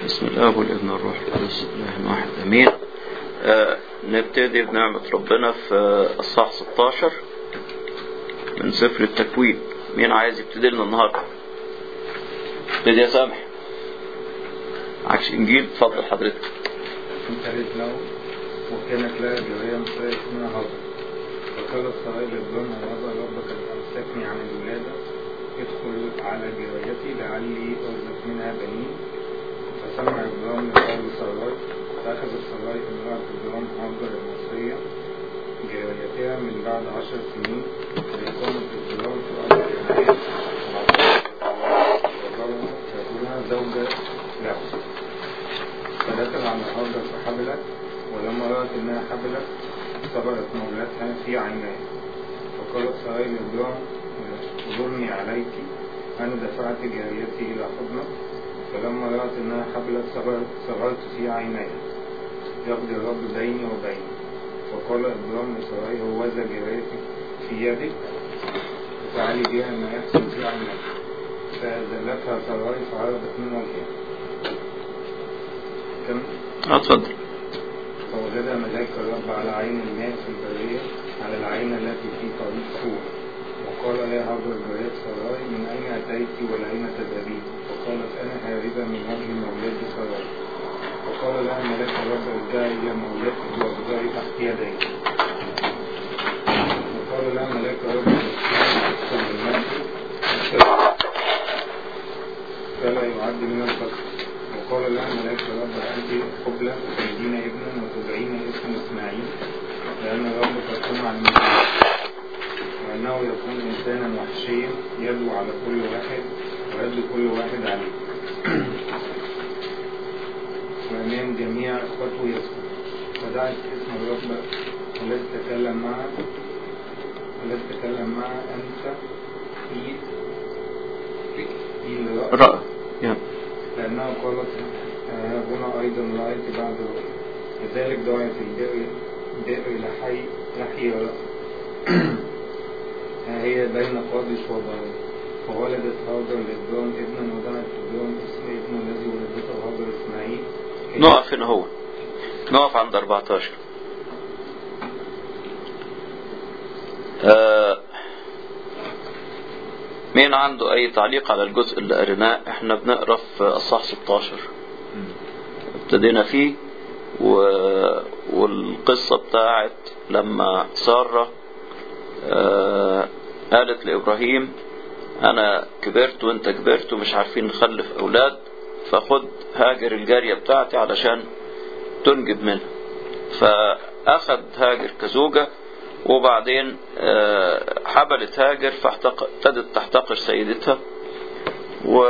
بسم الله والابن والروح القدس اله واحد امين آه نبتدي بنعمة ربنا في آه، الصح 16 من سفر التكوين مين عايز يبتدي لنا النهارده؟ ابتدي يا سامح عكس انجيل اتفضل حضرتك انتهت له وكانت لها جارية مصرية اسمها هاجر فقالت سراي لابراهيم هذا ربك قد امسكني عن الولادة ادخل على جاريتي لعلي ارزق منها بنين فسمع ابراهيم لقول سراي فاخذت سراي امرأة ابراهيم هاجر المصرية جاريتها من بعد عشر سنين وإقامة ابراهيم في أرض كنعان وقالوا تكونها زوجة له فدخل على هاجر فحبلت ولما رأت إنها حبلت صبرت مولاتها في عينيها فقالت سراي لإبراهيم اظلني عليك أنا دفعت جاريتي إلى حضنك فلما رأت إنها حبلت صبرت صغرت في عينيها يقضي الرب بيني وبينك فقال إبراهيم لسراي هوذا جاريتي في يدك فعلي بها ما يحسن في عينيك فأزلتها سراي فعرضت من وجهها كم آه، اتفضل فوجد ملاك الرب على عين الماء في البرية على العين التي في طريق سور وقال يا هاجر جارية سراي من أين أتيت وإلى تذهبين فقالت أنا هاربة من وجه مولاتي سراي فقال لها ملاك الرب ارجعي إلى مولاتك وارجعي تحت يديك وقال لها ملاك الرب ادخل المسجد فلا يعد من الفقر وقال لها ملاك الرب أنت قبلة وتلدين ابنا وتدعين اسمه إسماعيل لأن الرب قد سمع المسيح وأنه يكون إنسانا وحشيا يدعو على كل واحد ويد كل واحد عليه وأمام جميع إخوته يسكت فدعت اسم الرب الذي تكلم معها الذي تكلم معها أنت في في الرأس رأى يلا لأنها قالت آه، هنا أيضا رأيت بعد رؤيا لذلك دعيت البئر بئر لحي لحي ها هي بين قادش وبعيد فولدت هاجر لإبراهيم ابنا ودعت إبراهيم اسم ابنه الذي ولدته هاجر إسماعيل نقف هنا هو نقف عند 14 آه مين عنده اي تعليق على الجزء اللي قريناه احنا بنقرا في اصحاح 16 ابتدينا فيه و... والقصة بتاعت لما سارة آه قالت لإبراهيم أنا كبرت وأنت كبرت ومش عارفين نخلف أولاد فخد هاجر الجارية بتاعتي علشان تنجب منها فأخذ هاجر كزوجة وبعدين آه، حبلت هاجر فابتدت تحتقر سيدتها و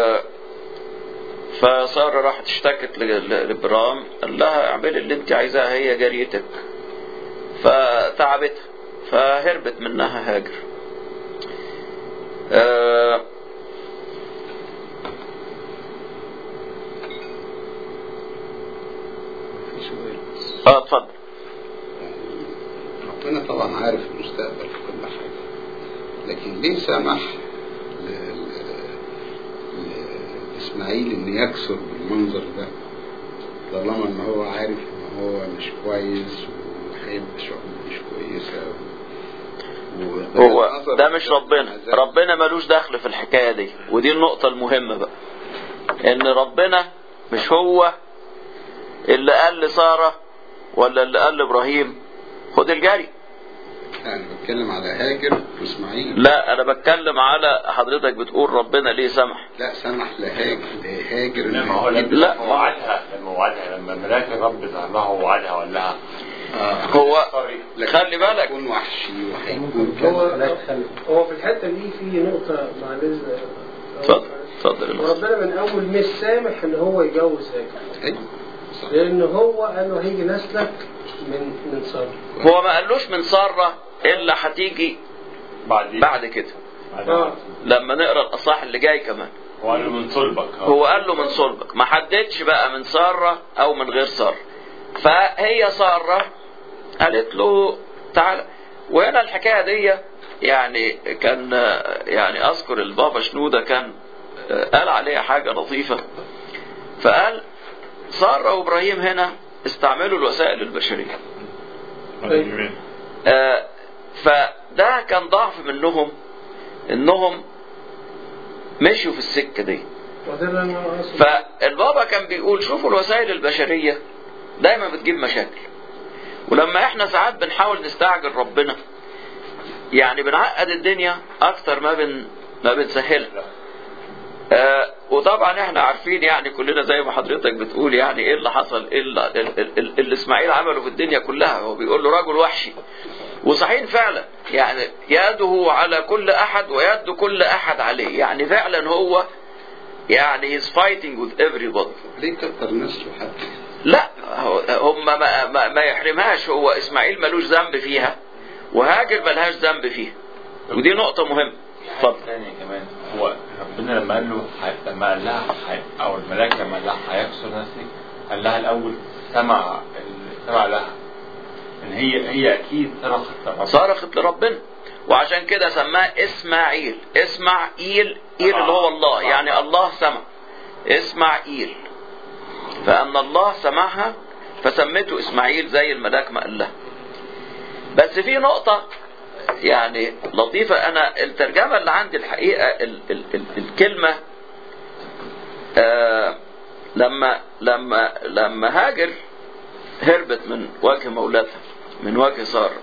فسارة راحت اشتكت ل- ل- لابرام قال لها اعملي اللي انت عايزاه هي جاريتك فتعبتها فهربت منها هاجر آه، في سؤال بس اه اتفضل ربنا طبعا عارف المستقبل في كل حاجة لكن ليه سمح ل- ل- لإسماعيل إن يكسر بالمنظر ده طالما إن هو عارف إن هو مش كويس وهيبقى شعوب مش كويسة و- هو نظر ده مش ربنا عذاب. ربنا ملوش دخل في الحكاية دي ودي النقطة المهمة بقى ان ربنا مش هو اللي قال لسارة ولا اللي قال لابراهيم خد الجري يعني بتكلم على هاجر وإسماعيل لا انا بتكلم على حضرتك بتقول ربنا ليه سمح لا سمح لهاجر لهاجر إن لما هو يجيب- لما لا. وعدها لما وعدها لما ملاك الرب ظهر لها ووعدها وقال لها آه. هو سوري لكن خلي بالك. هيكون وحشي وهيكون هو كذا هو في الحته دي في نقطه معلش اتفضل اتفضل يا مصر. وربنا من اول مش سامح ان هو يجوز هاجر أيوة. صح. لان هو قال له هيجي نسلك من من ساره هو ما قالوش من سارة الا هتيجي بعد بعد كده اه لما نقرا الاصحاح اللي جاي كمان وقال له من صلبك آه. هو قال له من صلبك ما حددش بقى من سارة او من غير سارة فهي سارة قالت له تعالى وهنا الحكاية دي يعني كان يعني اذكر البابا شنودة كان قال عليها حاجة لطيفة فقال فسارة وابراهيم هنا استعملوا الوسائل البشرية آه، فده كان ضعف منهم انهم مشوا في السكة دي وده اللي انا اقصد فالبابا كان بيقول شوفوا الوسائل البشرية دايما بتجيب مشاكل ولما احنا ساعات بنحاول نستعجل ربنا يعني بنعقد الدنيا اكتر ما بن ما بنسهلها آه وطبعا احنا عارفين يعني كلنا زي ما حضرتك بتقول يعني ايه اللي حصل ايه اللي, اللي, اللي, اللي اسماعيل عمله في الدنيا كلها هو بيقول له رجل وحشي وصحيح فعلا يعني يده على كل احد ويد كل احد عليه يعني فعلا هو يعني he's fighting with everybody ليه كتر نسله حتى لا هو- هم ما, ما, ما يحرمهاش هو اسماعيل ملوش ذنب فيها وهاجر ملهاش ذنب فيها ودي نقطة مهمة حاجة اتفضل ثانية كمان هو ربنا لما قال له حي... لما قال لها حي... او الملاك لما قال لها هيكسر نسلك قال لها الاول سمع ال- سمع لها ان هي هي اكيد صرخت لربنا. صرخت لربنا وعشان كده سماه اسماعيل اسماعيل ايل اللي هو الله يعني الله سمع اسماعيل فان الله سمعها فسمته اسماعيل زي الملاك ما قال لها بس في نقطة يعني لطيفة أنا الترجمة اللي عندي الحقيقة ال ال ال الكلمة آه لما لما لما هاجر هربت من وجه مولاتها من وجه سارة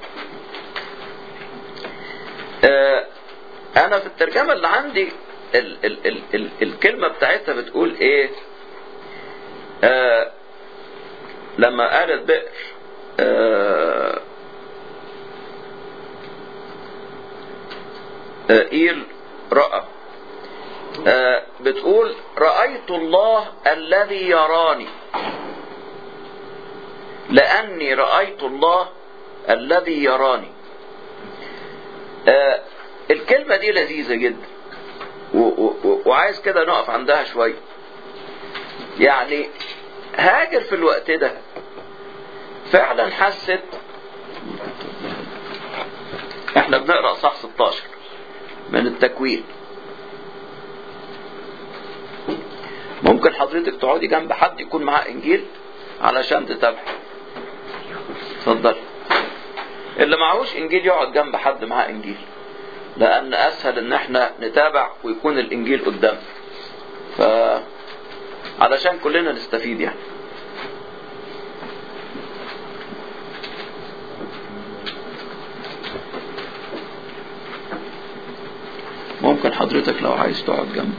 آه أنا في الترجمة اللي عندي ال ال ال ال الكلمة بتاعتها بتقول إيه آه لما قالت بئر آه آه، إيل رأى آه، بتقول رأيت الله الذي يراني لأني رأيت الله الذي يراني آه، الكلمة دي لذيذة جدا و- و- و- وعايز كده نقف عندها شوية يعني هاجر في الوقت ده فعلا حست احنا بنقرا صح 16 من التكوين ممكن حضرتك تقعدي جنب حد يكون معاه انجيل علشان تتابعي اتفضل اللي معهوش انجيل يقعد جنب حد معاه انجيل لان اسهل ان احنا نتابع ويكون الانجيل قدامنا ف علشان كلنا نستفيد يعني ممكن حضرتك لو عايز تقعد جنبي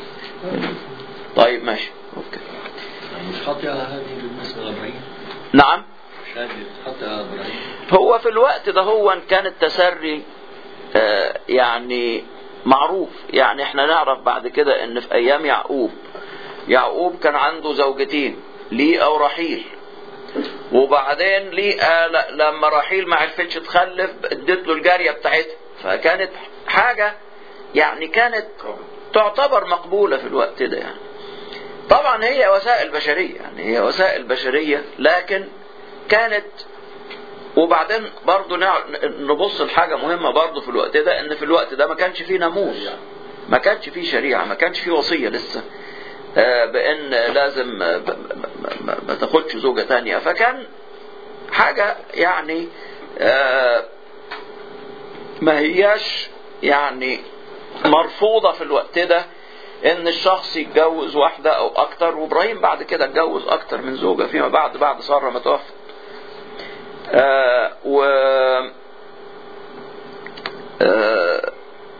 طيب ماشي اوكي مش خاطئة هذه بالنسبة لإبراهيم نعم مش هذه خاطئة إبراهيم هو في الوقت ده هو كان التسري آه، يعني معروف يعني احنا نعرف بعد كده ان في ايام يعقوب يعقوب كان عنده زوجتين ليئة ورحيل وبعدين ليئة ل- لما رحيل ما عرفتش تخلف ادت له الجارية بتاعتها فكانت حاجة يعني كانت تعتبر مقبولة في الوقت ده يعني طبعا هي وسائل بشرية يعني هي وسائل بشرية لكن كانت وبعدين برضو نع- نبص لحاجة مهمة برضو في الوقت ده ان في الوقت ده ما كانش فيه ناموس ما كانش فيه شريعة ما كانش فيه وصية لسه آه، بان لازم آه، ب- ما- ما- ما تاخدش زوجة تانية فكان حاجة يعني آه، ما هياش يعني مرفوضة في الوقت ده ان الشخص يتجوز واحدة او اكتر وابراهيم بعد كده اتجوز اكتر من زوجة فيما بعد بعد سارة ما توفت آه و آه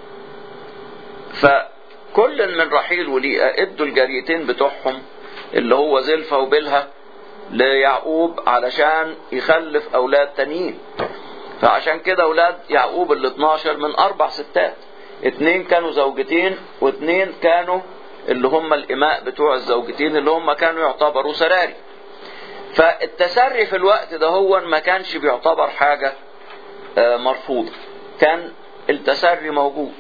فكل من رحيل وليئة ادوا الجاريتين بتوعهم اللي هو زلفة وبلها ليعقوب علشان يخلف اولاد تانيين فعشان كده اولاد يعقوب ال 12 من اربع ستات اتنين كانوا زوجتين واتنين كانوا اللي هم الاماء بتوع الزوجتين اللي هم كانوا يعتبروا سراري فالتسري في الوقت ده هو ما كانش بيعتبر حاجة آه، مرفوضة كان التسري موجود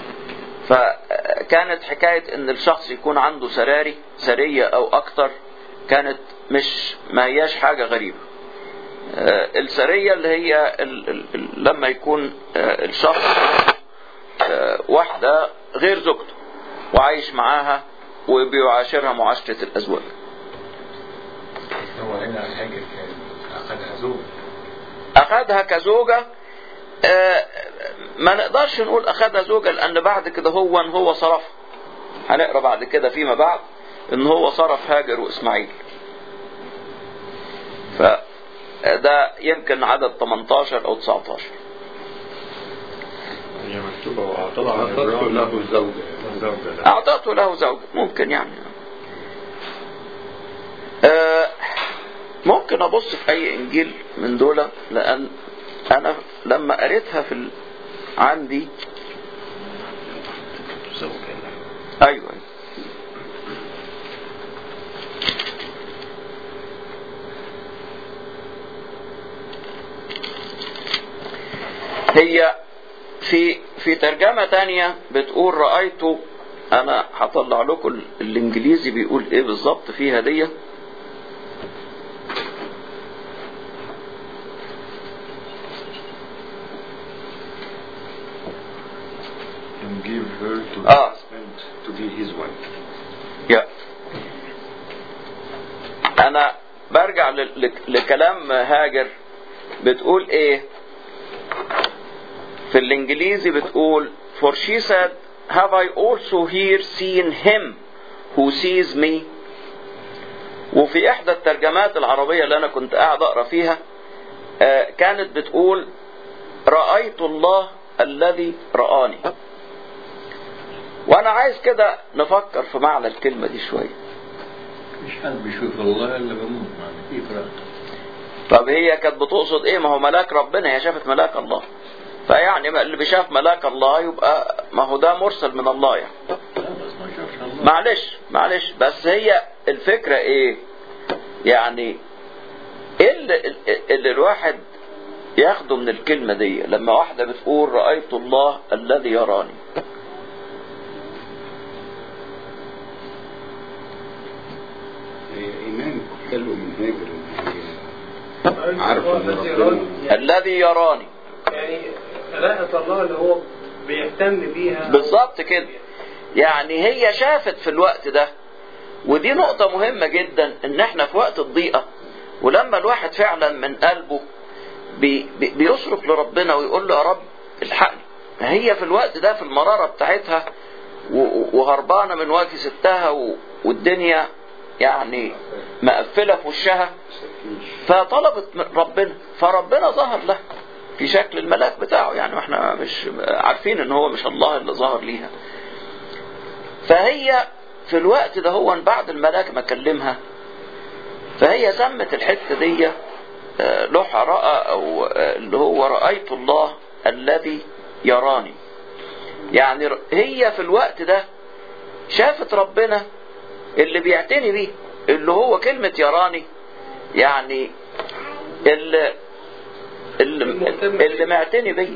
فكانت حكاية ان الشخص يكون عنده سراري سرية او اكتر كانت مش ما هياش حاجة غريبة آه، السرية اللي هي ال- ال- ال- لما يكون آه، الشخص آه، واحدة غير زوجته وعايش معاها وبيعاشرها معاشرة الأزواج هو هنا هاجر كان أخذها زوج اخدها كزوجة آه، ما نقدرش نقول اخدها زوجة لان بعد كده هو هو صرفها هنقرا بعد كده فيما بعد ان هو صرف هاجر واسماعيل فده يمكن عدد 18 او 19 هي مكتوبة وأعطته أعطته لإبراهيم له زوجة زوجة لا. اعطته له زوجة ممكن يعني آه، ممكن ابص في اي انجيل من دول لان انا لما قريتها في ال... عندي زوجة لا. ايوه هي في في ترجمة تانية بتقول رأيت أنا هطلع لكم الإنجليزي بيقول إيه بالظبط فيها دي And give her to the Ah. husband to be his wife. يا انا برجع ل- ل- لكلام هاجر بتقول ايه في الانجليزي بتقول for she said have I also here seen him who sees me وفي احدى الترجمات العربية اللي انا كنت قاعد اقرا فيها آه، كانت بتقول رأيت الله الذي رآني وانا عايز كده نفكر في معنى الكلمة دي شوية مش حد بيشوف الله إلا بموت يعني كيف رأى طب هي كانت بتقصد ايه ما هو ملاك ربنا هي شافت ملاك الله فيعني ما اللي بيشاف ملاك الله يبقى ما هو ده مرسل من الله يعني لا بس ما شافش الله معلش معلش بس هي الفكرة ايه يعني ايه اللي, اللي الواحد ياخده من الكلمة دي لما واحدة بتقول رأيت الله الذي يراني هي إيمان حلو من هاجر إن هي عارفة إن الذي ربنا يراني يعني, الذي يراني يعني خلقة الله اللي هو بيهتم بيها بالظبط كده يعني هي شافت في الوقت ده ودي نقطة مهمة جدا ان احنا في وقت الضيقة ولما الواحد فعلا من قلبه بي بي بيصرخ لربنا ويقول له يا رب الحقني هي في الوقت ده في المرارة بتاعتها و- وهربانة من وجه ستها و- والدنيا يعني مقفلة في وشها فطلبت من ربنا فربنا ظهر لها في شكل الملاك بتاعه يعني واحنا مش عارفين ان هو مش الله اللي ظهر ليها فهي في الوقت ده هو بعد الملاك ما كلمها فهي سمت الحته دي آه، لوحة رأى أو آه، اللي هو رأيت الله الذي يراني يعني ر- هي في الوقت ده شافت ربنا اللي بيعتني بيه اللي هو كلمة يراني يعني اللي اللي, اللي معتني بيه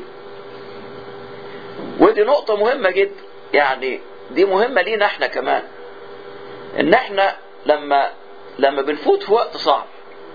ودي نقطة مهمة جدا يعني دي مهمة لينا احنا كمان ان احنا لما لما بنفوت في وقت صعب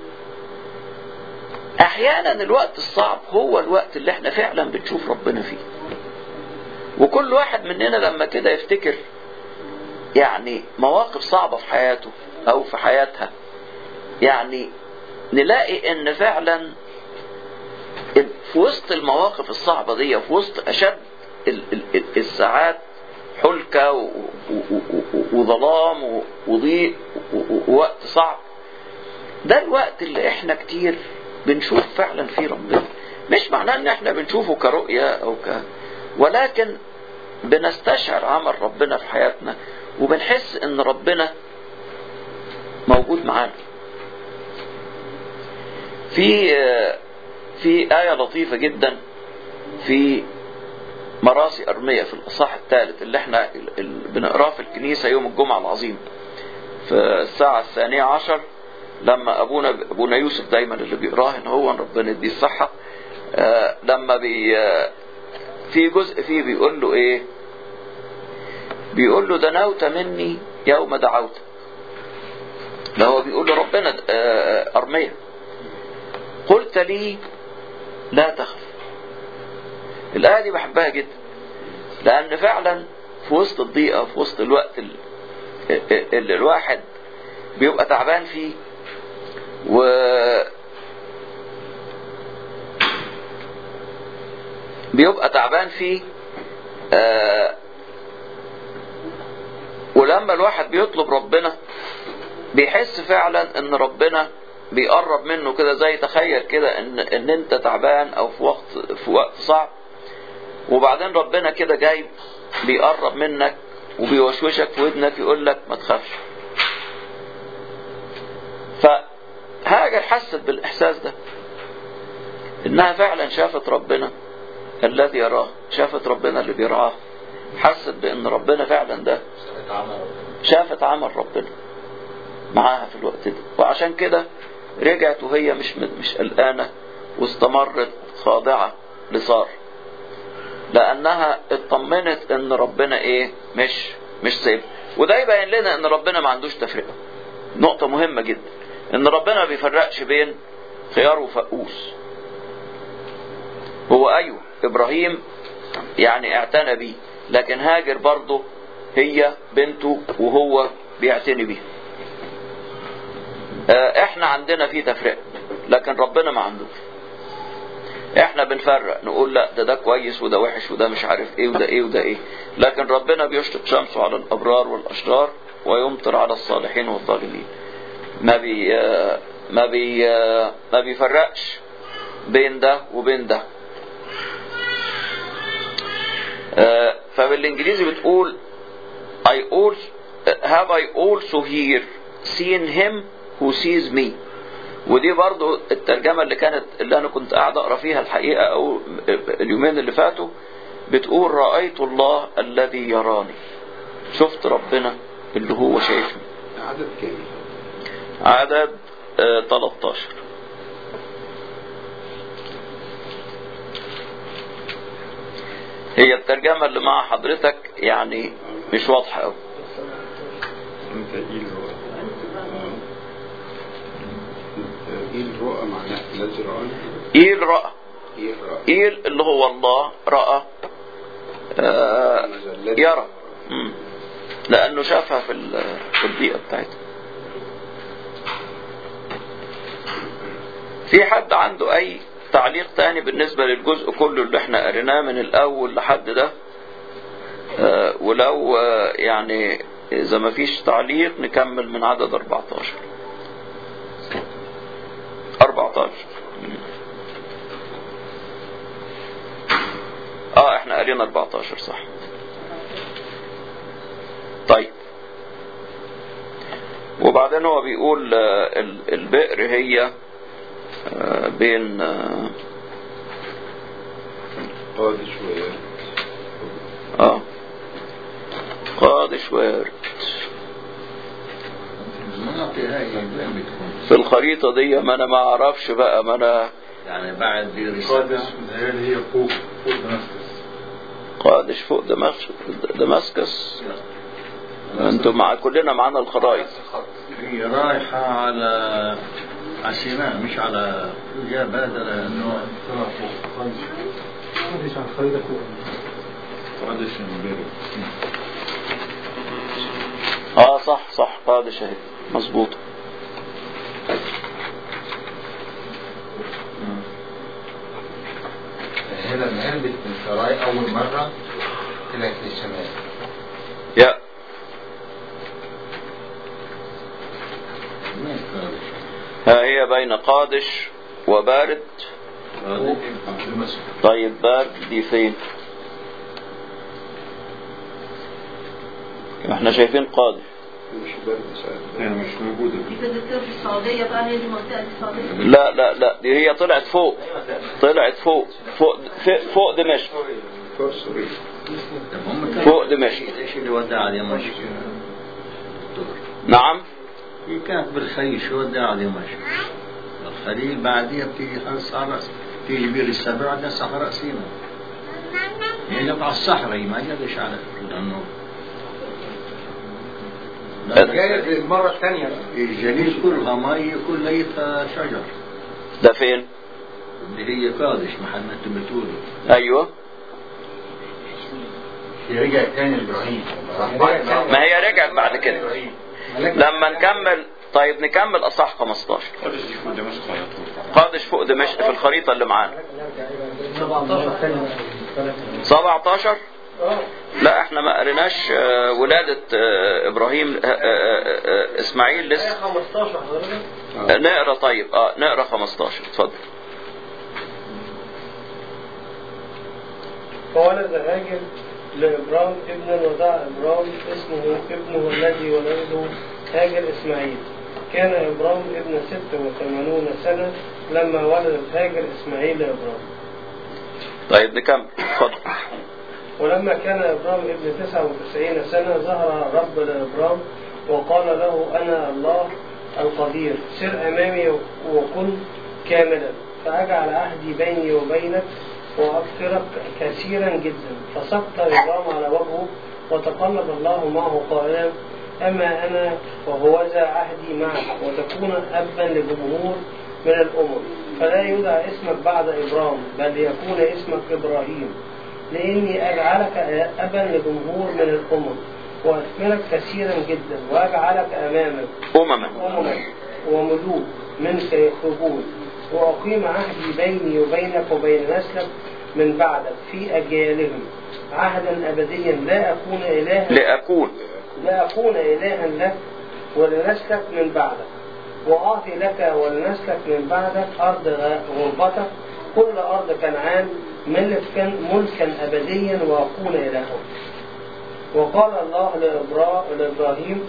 احيانا الوقت الصعب هو الوقت اللي احنا فعلا بنشوف ربنا فيه وكل واحد مننا لما كده يفتكر يعني مواقف صعبة في حياته او في حياتها يعني نلاقي ان فعلا في وسط المواقف الصعبة دي وفي وسط اشد ال- ال- ال- الساعات حلكة و- و- و- وظلام و- وضيق و- و- ووقت صعب ده الوقت اللي احنا كتير بنشوف فعلا فيه ربنا مش معناه ان احنا بنشوفه كرؤية او ك ولكن بنستشعر عمل ربنا في حياتنا وبنحس ان ربنا موجود معانا في في آية لطيفة جدا في مراسي أرمية في الإصحاح الثالث اللي احنا اللي بنقراه في الكنيسة يوم الجمعة العظيم في الساعة الثانية عشر لما أبونا أبونا يوسف دايما اللي بيقراه إن هو ربنا يديه الصحة آه لما بي آه في جزء فيه بيقول له إيه بيقول له دنوت مني يوم دعوت ده هو بيقول له ربنا آه أرمية قلت لي لا تخف الآية دي بحبها جدا لأن فعلا في وسط الضيقة في وسط الوقت اللي, اللي الواحد بيبقى تعبان فيه و بيبقى تعبان فيه آه ولما الواحد بيطلب ربنا بيحس فعلا ان ربنا بيقرب منه كده زي تخيل كده ان ان انت تعبان او في وقت في وقت صعب وبعدين ربنا كده جاي بيقرب منك وبيوشوشك في ودنك يقول لك ما تخافش فهاجر حست بالاحساس ده انها فعلا شافت ربنا الذي يراه شافت ربنا اللي بيرعاه حست بان ربنا فعلا ده شافت عمل ربنا معاها في الوقت ده وعشان كده رجعت وهي مش مش قلقانه واستمرت خاضعه لصار لانها اطمنت ان ربنا ايه مش مش سايب وده يبين لنا ان ربنا ما عندوش تفرقه نقطه مهمه جدا ان ربنا ما بيفرقش بين خيار وفقوس هو ايوه ابراهيم يعني اعتنى بيه لكن هاجر برضه هي بنته وهو بيعتني بيها احنا عندنا في تفرقه لكن ربنا ما عندوش احنا بنفرق نقول لا ده ده كويس وده وحش وده مش عارف ايه وده ايه وده ايه لكن ربنا بيشرق شمسه على الابرار والاشرار ويمطر على الصالحين والظالمين ما بي ما بي ما بيفرقش بين ده وبين ده فبالانجليزي بتقول I also have I also here seen him who sees me ودي برضو الترجمة اللي كانت اللي أنا كنت قاعد أقرأ فيها الحقيقة أو اليومين اللي فاتوا بتقول رأيت الله الذي يراني شفت ربنا اللي هو شايفني عدد كام؟ عدد آه 13 هي الترجمة اللي مع حضرتك يعني مش واضحة أوي انت ايه الرؤى؟ ايه الرؤى معناها الذي رآني؟ إيل رأى ايه الرؤى؟ إيل اللي هو الله رأى آه الذي يرى مم. لأنه شافها في ال- في البيئة بتاعتها في حد عنده أي تعليق تاني بالنسبة للجزء كله اللي احنا قريناه من الأول لحد ده آه ولو آه يعني إذا ما فيش تعليق نكمل من عدد 14 14 مم. اه احنا قرينا 14 صح طيب وبعدين هو بيقول آه، ال- البئر هي آه، بين آه، قادش ويرد اه قادش وارد المناطق هاي وين بتكون؟ في الخريطة دي ما انا ما اعرفش بقى ما انا يعني بعد دير قادش السبع اللي هي فوق فوق دمشق قادش فوق دمشق دمسكس انتم مع كلنا معانا الخرائط هي رايحة على على سيناء مش على جا بادرة انه طلع فوق قادش قادش على الخريطة فوق قادش امبارح اه صح صح قادش اهي مظبوط هنا لما هربت من سراي أول مرة طلعت للشمال يا وين قادش؟ ها هي بين قادش وبارد قادش دمشق طيب بارد دي فين احنا شايفين قادش مش برد ساعات يعني مش موجودة دي بتذكر في السعودية بقى هي دي منطقة السعودية لا لا لا دي هي طلعت فوق طلعت فوق فوق في- فوق دمشق فوق سوريا طب هم كانوا- فوق دمشق. ايش اللي ودع دمشق؟ دكتور. نعم هي كانت بالخليل شو ودع دمشق؟ الخليل بعديها بتيجي خلص صار تيجي بير السبع بعدين صحراء سيناء هي جت على الصحراء هي ما جاتش على لانه جايز للمرة الثانية الجليل كلها مي كلها شجر ده فين اللي هي قادش محل ما انتم بتقولوا ايوه هي رجعت تاني لإبراهيم راح بعد ما هي رجعت بعد كده لما نكمل طيب نكمل اصح 15 قدس يشوفوا دمشق على طول قادش فوق دمشق في الخريطة اللي معانا 17 17 لا احنا ما قريناش آه، ولادة آه، ابراهيم آه، آه، آه، آه، اسماعيل لسه 15 حضرتك آه، نقرا طيب اه نقرا 15 اتفضل فولد هاجر لإبرام ابنا ودعا إبرام اسمه ابنه الذي ولده هاجر إسماعيل كان إبرام ابن ست وثمانون سنة لما ولدت هاجر إسماعيل لإبرام طيب نكمل اتفضل ولما كان إبرام ابن تسعة وتسعين سنة ظهر الرب لإبرام وقال له أنا الله القدير سر أمامي وكن كاملا فأجعل عهدي بيني وبينك وأكثرك كثيرا جدا فسقط إبرام على وجهه وتقلب الله معه قائلا أما أنا وهوذا عهدي معك وتكون أبا لجمهور من الأمم فلا يدعى اسمك بعد إبرام بل يكون اسمك إبراهيم لإني أجعلك أبا لجمهور من الأمم وأثمرك كثيرا جدا وأجعلك أمامك امما أمما وملوك منك يخرجون وأقيم عهدي بيني وبينك وبين نسلك من بعدك في أجيالهم عهدا أبديا لا أكون إلها لأكون لا أكون إلها لك ولنسلك من بعدك وأعطي لك ولنسلك من بعدك أرض غربتك كل أرض كنعان ملكا ملكا أبديا وأكون إلههم وقال الله لإبرا- لإبراهيم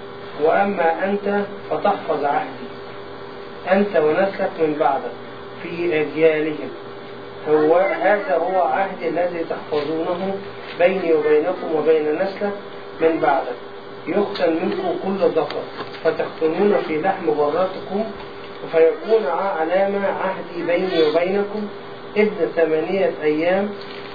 وأما أنت فتحفظ عهدي أنت ونسلك من بعدك في أجيالهم هو هذا هو عهدي الذي تحفظونه بيني وبينكم وبين نسلك من بعدك يختن منكم كل ذكر فتختنون في لحم غراتكم فيكون علامة عهدي بيني وبينكم ابن ثمانية أيام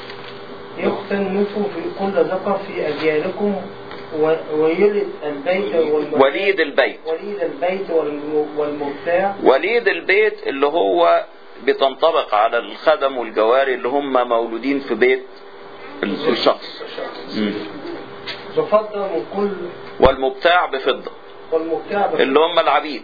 يختن منكم في كل ذكر في أجيالكم و- ويلد البيت والم- وليد البيت وليد البيت والم- والمبتاع وليد البيت اللي هو بتنطبق على الخدم والجواري اللي هم مولودين في بيت ال- الشخص مم. بفضة من كل والمبتاع بفضة والمبتاع بفضة اللي هم العبيد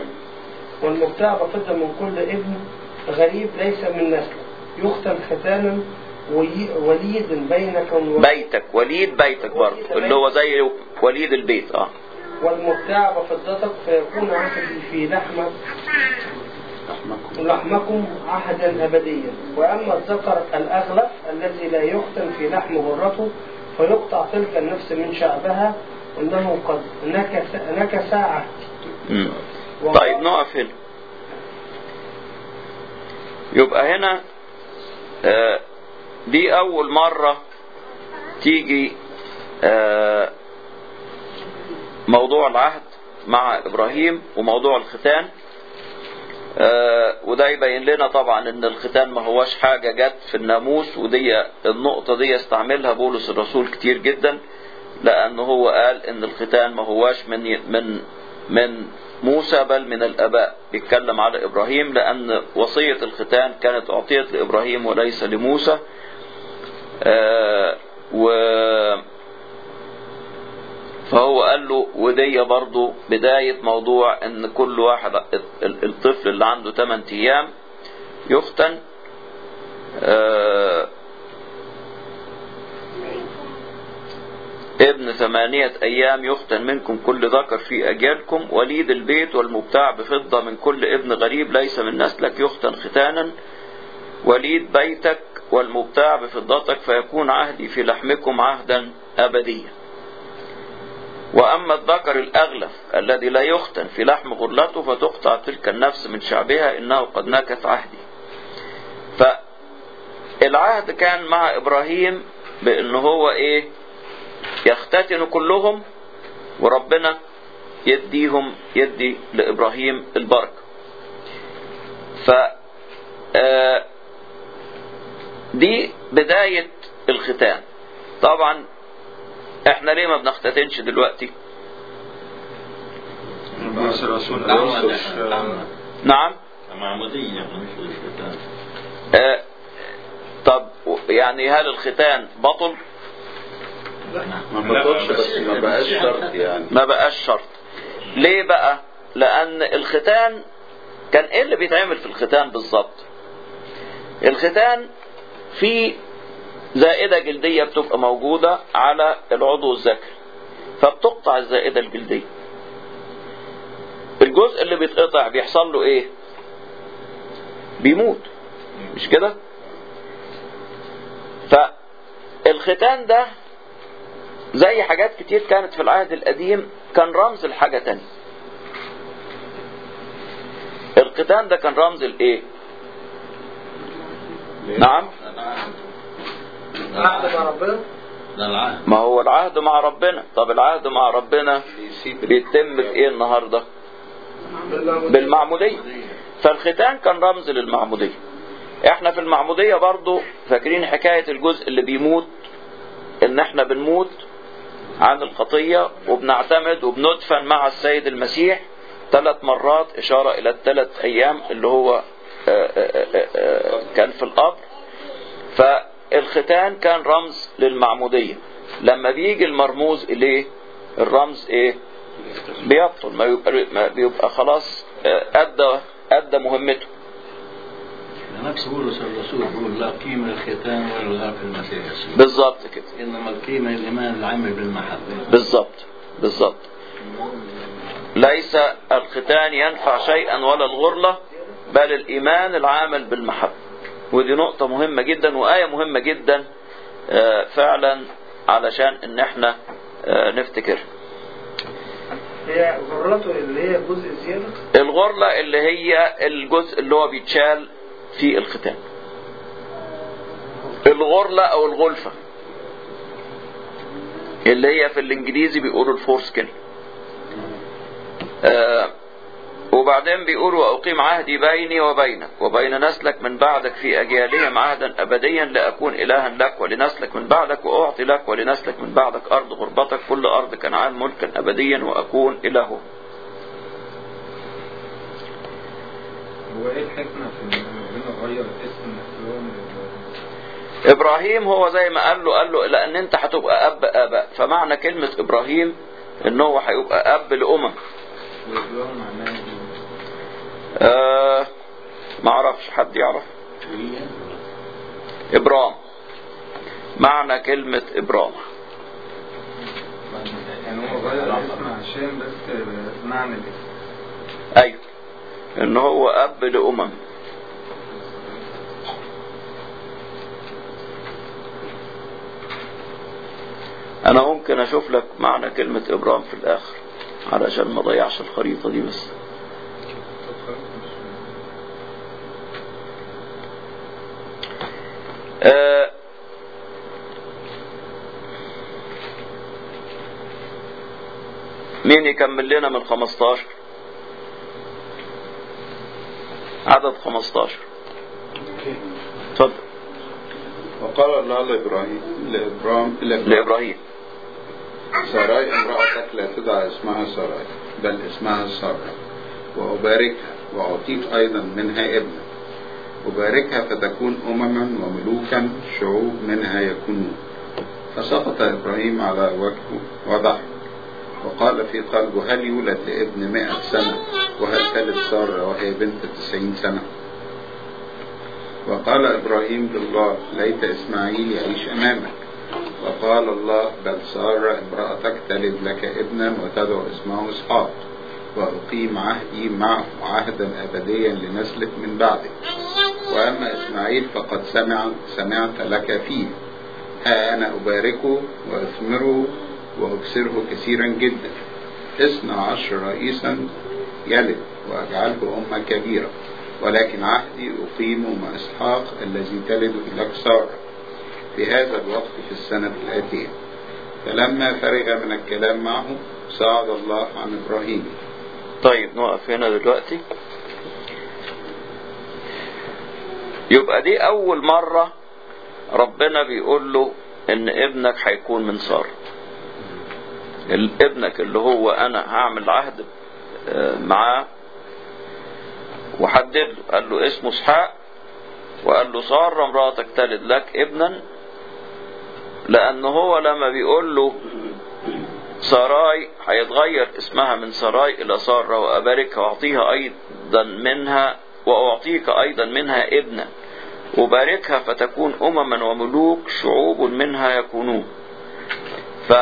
والمبتاع بفضة من كل ابن غريب ليس من نسله يختم ختانا وي- وليد بينك وبين بيتك وليد بيتك برضه اللي هو زي وليد البيت اه والمبتاع بفضتك فيكون عهدي في لحمك لحمكم عهدا أبديا وأما الذكر الأغلف الذي لا يختم في لحم غرته فيقطع تلك النفس من شعبها إنه قد نكس, نكس عهدي مم. طيب نقف هنا يبقى هنا آه، دي أول مرة تيجي آه، موضوع العهد مع إبراهيم وموضوع الختان آه، وده يبين لنا طبعا ان الختان ما هوش حاجة جت في الناموس ودي النقطة دي يستعملها بولس الرسول كتير جدا لأن هو قال ان الختان ما هواش من من من موسى بل من الآباء بيتكلم على إبراهيم لأن وصية الختان كانت أعطيت لإبراهيم وليس لموسى آه، و فهو قال له ودي برضو بداية موضوع ان كل واحد ال- الطفل اللي عنده 8 ايام يختن آه، ابن ثمانية أيام يختن منكم كل ذكر في أجيالكم وليد البيت والمبتاع بفضة من كل ابن غريب ليس من نسلك يختن ختانا وليد بيتك والمبتاع بفضتك فيكون عهدي في لحمكم عهدا أبديا وأما الذكر الأغلف الذي لا يختن في لحم غرلته فتقطع تلك النفس من شعبها إنه قد نكث عهدي فالعهد كان مع إبراهيم بأنه هو إيه يختتنوا كلهم وربنا يديهم يدي لإبراهيم البركة ف آه، دي بداية الختان طبعا احنا ليه ما بنختتنش دلوقتي بولس الرسول العمد العمد نعم معمودية مش الختان آه طب يعني هل الختان بطل ما بطلش بس ما بقاش شرط يعني ما بقاش شرط ليه بقى لأن الختان كان إيه اللي بيتعمل في الختان بالظبط الختان في زائدة جلدية بتبقى موجودة على العضو الذكري فبتقطع الزائدة الجلدية الجزء اللي بيتقطع بيحصل له ايه بيموت مش كده فالختان ده زي حاجات كتير كانت في العهد القديم كان رمز لحاجة تانية الختان ده كان رمز لايه نعم عهد مع ربنا ده العهد ما هو العهد مع ربنا طب العهد مع ربنا بيتم في ايه النهارده بالمعمودية فالختان كان رمز للمعمودية احنا في المعمودية برضو فاكرين حكاية الجزء اللي بيموت ان احنا بنموت عن الخطية وبنعتمد وبندفن مع السيد المسيح ثلاث مرات اشارة الى الثلاث ايام اللي هو آه، آه، آه، آه، كان في القبر فالختان كان رمز للمعمودية لما بيجي المرموز اليه الرمز ايه بيبطل ما يبقى, ما بيبقى خلاص آه، ادى ادى مهمته نفس بولس الرسول بيقول لا قيمة للختان ولا الغاء في المسيح يسوع بالظبط كده إنما القيمة الإيمان العمل بالمحبة بالظبط بالظبط ليس الختان ينفع شيئا ولا الغرلة بل الإيمان العامل بالمحبة ودي نقطة مهمة جدا وآية مهمة جدا آه، فعلا علشان ان احنا آه، نفتكرها هي غرته اللي هي الجزء الزيادة الغرلة اللي هي الجزء اللي هو بيتشال في الختان الغرلة او الغلفة اللي هي في الانجليزي بيقولوا الفورسكن آه وبعدين بيقولوا واقيم عهدي بيني وبينك وبين نسلك من بعدك في اجيالهم عهدا ابديا لاكون الها لك ولنسلك من بعدك واعطي لك ولنسلك من بعدك ارض غربتك كل ارض كنعان ملكا ابديا واكون الهه هو ايه الحكمة في ان ربنا غير اسم نسلهم ابراهيم هو زي ما قال له قال له لان انت هتبقى اب اباء فمعنى كلمة ابراهيم ان هو هيبقى اب لامم ويقولوا معناه ايه؟ آه ما اعرفش حد يعرف ابرام معنى كلمة ابرام يعني هو غير الاسم عشان بس معنى الاسم ايوه ان هو اب لامم انا ممكن اشوف لك معنى كلمة ابرام في الاخر علشان ما ضيعش الخريطة دي بس طب خلاص مش آه مين يكمل لنا من 15 عدد 15 اتفضل وقال الله لإبراهيم لإبرام لإبرام لابراهيم ساراي امرأتك لا تدع اسمها ساراي بل اسمها سارة وأباركها وأعطيك أيضا منها ابنا أباركها فتكون أمما وملوكا شعوب منها يكونون فسقط إبراهيم على وجهه وضحك وقال في قلبه هل يولد لابن مئة سنة وهل تلد سارة وهي بنت تسعين سنة وقال إبراهيم لله ليت إسماعيل يعيش أمامك وقال الله بل سارة امرأتك تلد لك ابنا وتدعو اسمه إسحاق وأقيم عهدي معه عهدا أبديا لنسلك من بعدك وأما إسماعيل فقد سمع سمعت لك فيه ها أنا أباركه وأثمره وأكسره كثيرا جدا اثنى عشر رئيسا يلد وأجعله أمة كبيرة ولكن عهدي أقيمه مع إسحاق الذي تلد لك سارة في هذا الوقت في السنة الآتية فلما فرغ من الكلام معه صعد الله عن إبراهيم طيب نقف هنا دلوقتي يبقى دي أول مرة ربنا بيقول له إن ابنك هيكون من سارة ال- ابنك اللي هو أنا هعمل عهد آه، معاه وحدد له قال له اسمه اسحاق وقال له سارة امرأتك تلد لك ابنا لأن هو لما بيقول له ساراي هيتغير اسمها من ساراي إلى سارة وأباركها وأعطيها أيضا منها وأعطيك أيضا منها ابنا وباركها فتكون أمما وملوك شعوب منها يكونون ف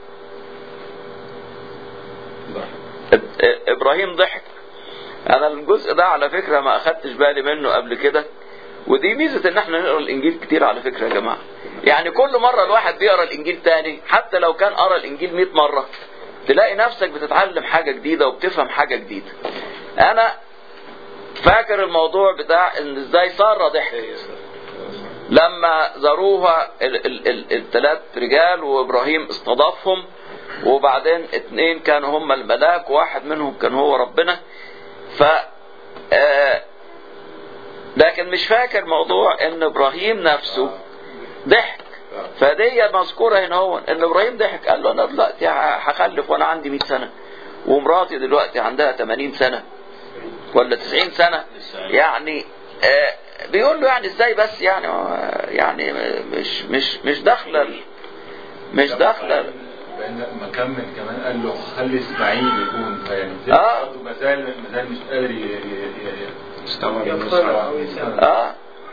إبراهيم ضحك أنا الجزء ده على فكرة ما أخدتش بالي منه قبل كده ودي ميزة إن احنا نقرا الإنجيل كتير على فكرة يا جماعة يعني كل مرة الواحد بيقرا الإنجيل تاني حتى لو كان قرا الإنجيل 100 مرة تلاقي نفسك بتتعلم حاجة جديدة وبتفهم حاجة جديدة أنا فاكر الموضوع بتاع إن إزاي سارة ضحكت لما زاروها الثلاث رجال وإبراهيم استضافهم وبعدين اتنين كانوا هم الملاك وواحد منهم كان هو ربنا ف آه لكن مش فاكر موضوع ان ابراهيم نفسه ضحك فدي مذكورة هنا هو ان ابراهيم ضحك قال له انا دلوقتي هخلف وانا عندي 100 سنة ومراتي دلوقتي عندها 80 سنة ولا 90 سنة يعني آه بيقول له يعني ازاي بس يعني يعني مش مش مش داخله مش داخله لان لما كمل كمان قال له خلي اسماعيل يكون فيعني آه. برضه ما زال ما زال مش قادر ي- ي- ي- استوعب يقتنع أو يسامح. اه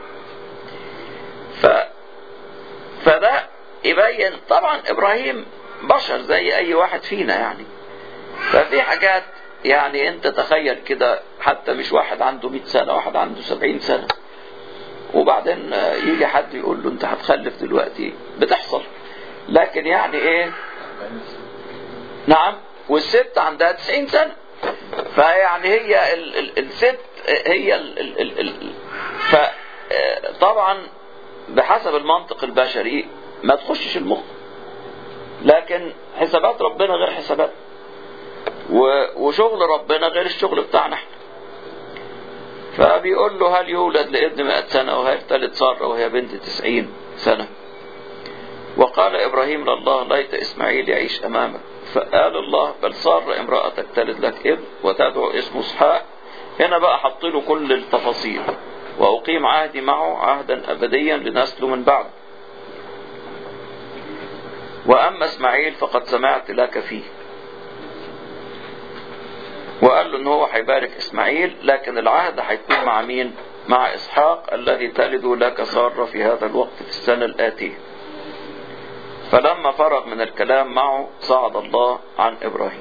ف فده يبين طبعا ابراهيم بشر زي اي واحد فينا يعني ففي حاجات يعني انت تخيل كده حتى مش واحد عنده 100 سنه واحد عنده 70 سنه وبعدين آه، يجي حد يقول له انت هتخلف دلوقتي بتحصل لكن يعني ايه نعم والست عندها 90 سنة فيعني هي ال ال الست هي ال ال ال ال فطبعا بحسب المنطق البشري ما تخشش المخ لكن حسابات ربنا غير حسابات و- وشغل ربنا غير الشغل بتاعنا احنا فبيقول له هل يولد لابن 100 سنة وهل تلد سارة وهي بنت 90 سنة وقال إبراهيم لله ليت إسماعيل يعيش أمامك فقال الله بل صار امرأتك تلد لك ابن وتدعو اسمه اسحاق هنا بقى حط له كل التفاصيل وأقيم عهدي معه عهدا أبديا لنسله من بعد وأما إسماعيل فقد سمعت لك فيه وقال له ان هو هيبارك اسماعيل لكن العهد هيكون مع مين مع اسحاق الذي تلد لك ساره في هذا الوقت في السنه الاتيه فلما فرغ من الكلام معه صعد الله عن ابراهيم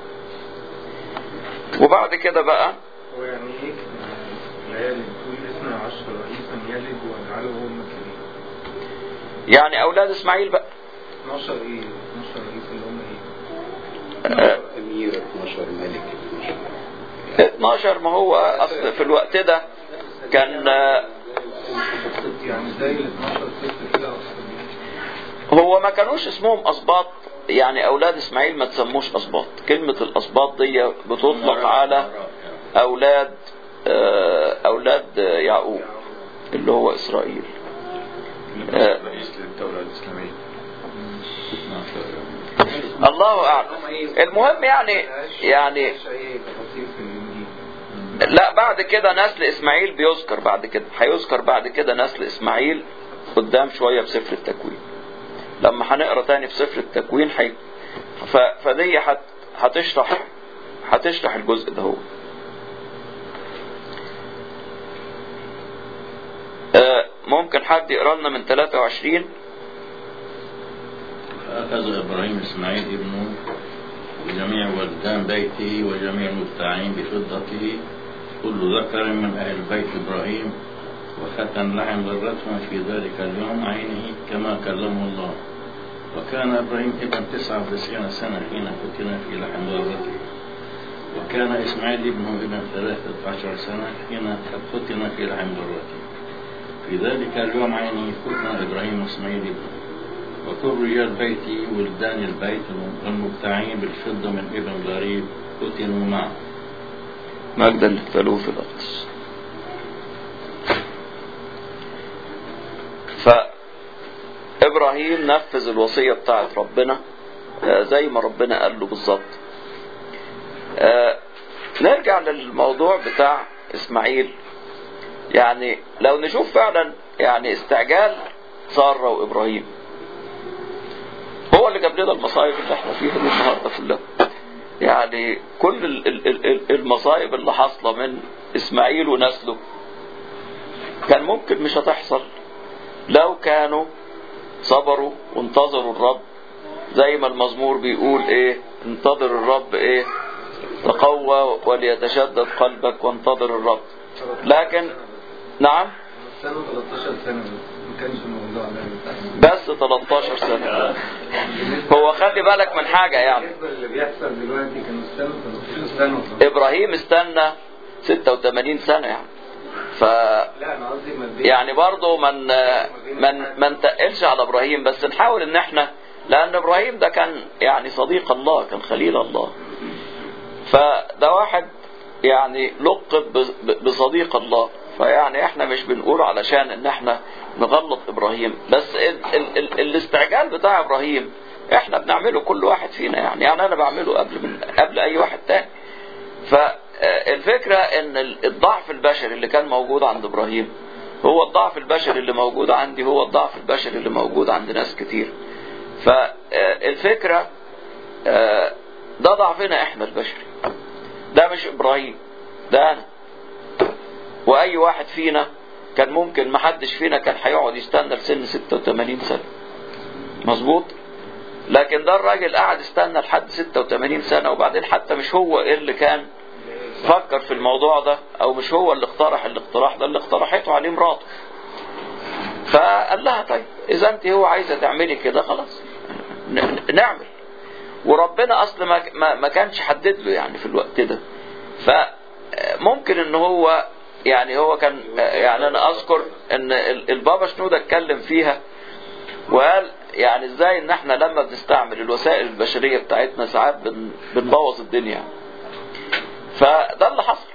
وبعد كده بقى هو يعني ايه الآية اللي بتقول اسم عشر رئيسا يلد واجعله هو المكرين يعني اولاد اسماعيل بقى 12 ايه 12 رئيس اللي هم ايه آه، أمير 12 ملك 12 12 ما هو اصل في الوقت ده كان آه، يعني زي ال 12 ست كده اصلا هو ما كانوش اسمهم اسباط يعني اولاد اسماعيل ما تسموش اسباط كلمة الاسباط دي بتطلق على اولاد آه، اولاد آه، يعقوب اللي هو اسرائيل آه. رئيس للدولة الإسلامية الله اعلم المهم يعني يعني مش اي تفاصيل في الانجيل لا بعد كده نسل اسماعيل بيذكر بعد كده هيذكر بعد كده نسل اسماعيل قدام شويه في سفر التكوين لما هنقرا تاني في سفر التكوين حي... ف... فدي هت... هتشرح هتشرح الجزء ده هو آه، ممكن حد يقرا لنا من 23 فأخذ إبراهيم إسماعيل ابنه وجميع ولدان بيته وجميع المبتاعين بفضته كل ذكر من أهل بيت إبراهيم وختن لحم ذرتهم في ذلك اليوم عينه كما كلمه الله وكان إبراهيم ابن تسعة وتسعين سنة حين فتن في لحم ذرته وكان إسماعيل ابنه ابن ثلاثة عشر سنة حين فتن في لحم ذرته في ذلك اليوم عينه فتن إبراهيم وإسماعيل ابنه وكل رجال بيتي ولدان البيت والمبتاعين بالفضة من ابن غريب فتنوا معه مجدا للثالوث الأقدس فإبراهيم نفذ الوصية بتاعت ربنا آه، زي ما ربنا قال له بالظبط آه، نرجع للموضوع بتاع إسماعيل يعني لو نشوف فعلا يعني استعجال سارة وإبراهيم هو اللي اللي جاب لنا المصايب اللي احنا فيها دي النهارده كلها يعني كل ال- ال- ال- ال- المصايب اللي حاصله من اسماعيل ونسله كان ممكن مش هتحصل لو كانوا صبروا وانتظروا الرب زي ما المزمور بيقول ايه انتظر الرب ايه تقوى وليتشدد قلبك وانتظر الرب لكن نعم سنة 13 سنة ما كانش الموضوع ده بس 13 سنة هو خلي بالك من حاجة يعني بالنسبة اللي بيحصل دلوقتي كانوا استنوا 13 سنة ابراهيم استنى 86 سنة يعني ف لا انا قصدي ماديا يعني برضه من من ما نتقلش على ابراهيم بس نحاول ان احنا لان ابراهيم ده كان يعني صديق الله كان خليل الله فده واحد يعني لقب ب- بصديق الله فيعني احنا مش بنقول علشان ان احنا نغلط ابراهيم بس ال ال ال الاستعجال بتاع ابراهيم احنا بنعمله كل واحد فينا يعني يعني انا بعمله قبل من قبل اي واحد تاني فالفكرة ان ال- الضعف البشري اللي كان موجود عند ابراهيم هو الضعف البشري اللي موجود عندي هو الضعف البشري اللي موجود عند ناس كتير فالفكرة ده ضعفنا احنا البشري ده مش ابراهيم ده انا واي واحد فينا كان ممكن محدش فينا كان هيقعد يستنى لسن 86 سنة مظبوط لكن ده الراجل قعد استنى لحد 86 سنة وبعدين حتى مش هو اللي كان فكر في الموضوع ده او مش هو اللي اقترح الاقتراح ده اللي اقترحته عليه مراته فقال لها طيب اذا انت هو عايزه تعملي كده خلاص ن- نعمل وربنا اصل ما ما ما كانش حدد له يعني في الوقت ده فممكن ان هو يعني هو كان يعني انا اذكر ان ال- البابا شنودة اتكلم فيها وقال يعني ازاي ان احنا لما بنستعمل الوسائل البشرية بتاعتنا ساعات بن بنبوظ الدنيا فده اللي حصل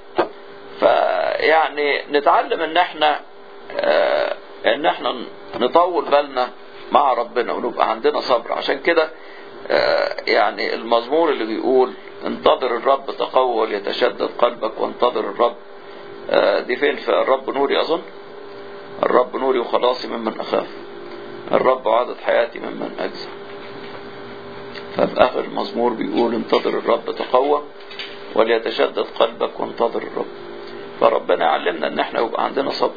فيعني نتعلم ان احنا آه، ان احنا نطول بالنا مع ربنا ونبقى عندنا صبر عشان كده آه، يعني المزمور اللي بيقول انتظر الرب تقول يتشدد قلبك وانتظر الرب آه، دي فين في الرب نوري اظن الرب نوري وخلاصي ممن اخاف الرب عادت حياتي ممن اجزع ففي اخر المزمور بيقول انتظر الرب تقوى وليتشدد قلبك وانتظر الرب فربنا يعلمنا ان احنا يبقى عندنا صبر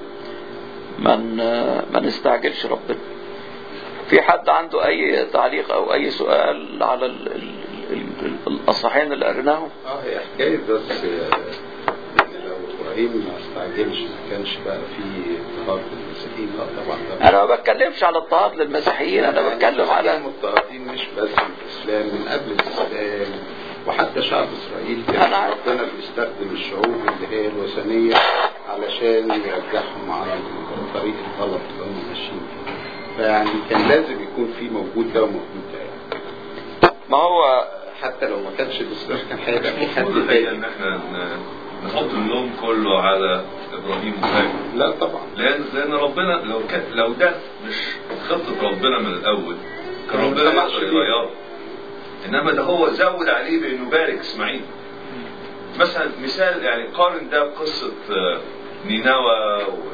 من ما نستعجلش ربنا في حد عنده اي تعليق او اي سؤال على ال- ال- ال- ال- الاصحين اللي قريناهم اه هي حكايه بس آه، يعني لو ابراهيم ما استعجلش ما كانش بقى في اضطهاد للمسيحيين لا طبعا ده انا ما بتكلمش على اضطهاد للمسيحيين انا بتكلم على المضطهدين مش بس في الاسلام من قبل الاسلام وحتى شعب اسرائيل أنا كان عارف. ربنا بيستخدم الشعوب اللي هي الوثنيه علشان يرجعهم على الطريق الغلط اللي هم ماشيين فيه فيعني كان لازم يكون في موجود ده وموجود ده يعني. ما هو حتى لو ما كانش الاسلام كان هيبقى في حد المفروض تاني ان احنا ن- نحط اللوم كله على ابراهيم وهاجر لا طبعا لان لان ربنا لو كان لو ده مش خطه ربنا من الاول كان ما ربنا سمحش يقدر بيه. يغيره انما ده هو زود عليه بانه بارك اسماعيل مثلا مثال يعني قارن ده بقصه آه، نينوى و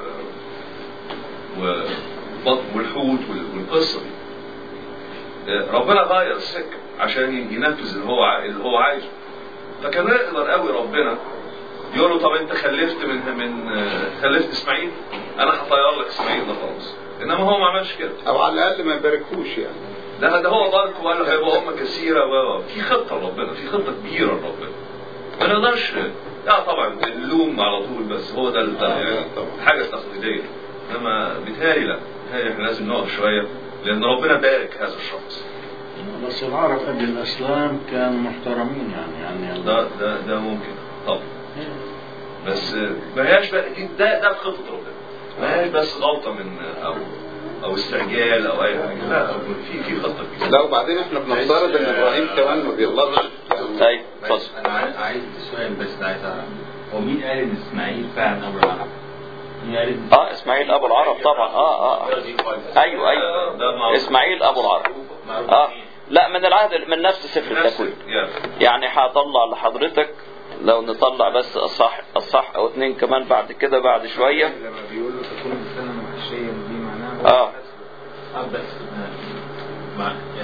و والحوت وال- والقصه دي آه، ربنا غير السكه عشان ينفذ اللي هو ع- اللي هو عايزه فكان يقدر قوي ربنا يقول له طب انت خلفت من من آه، خلفت اسماعيل انا هطير لك اسماعيل ده خلاص انما هو ما عملش كده او على الاقل ما يباركوش يعني لا ده هو بارك وقال له هيبقى امه كثيره و في خطه لربنا في خطه كبيره لربنا ما نقدرش لا طبعا اللوم على طول بس هو ده ال- آه، يعني طبعا. حاجه تقليديه انما بيتهيألي لا بيتهيألي احنا لازم نقف شويه لان ربنا بارك هذا الشخص بس العرب قبل الاسلام كانوا محترمين يعني يعني ده ده ده ممكن طبعا بس ما هياش بقى دي ده ده في خطه ربنا ما هياش بس غلطه من او او استعجال او اي حاجه لا في في خطه كبيره لا وبعدين احنا بنفترض ان ابراهيم كمان ما بيغلطش يعني طيب اتفضل بس انا عايز عايز سؤال بس عايز اعرف هو مين قال ان اسماعيل فعلا ابو العرب؟ مين قال ان اه اسماعيل ابو العرب طبعا اه اه ايوه ايوه ده معروف. اسماعيل ابو العرب اه لا من العهد من نفس سفر نفس التكوين يا. يعني هطلع لحضرتك لو نطلع بس الصح الصح او اتنين كمان بعد كده بعد شويه لما بيقولوا تكون السنة محشية دي معناها هو اه اه بس آه، مع يعني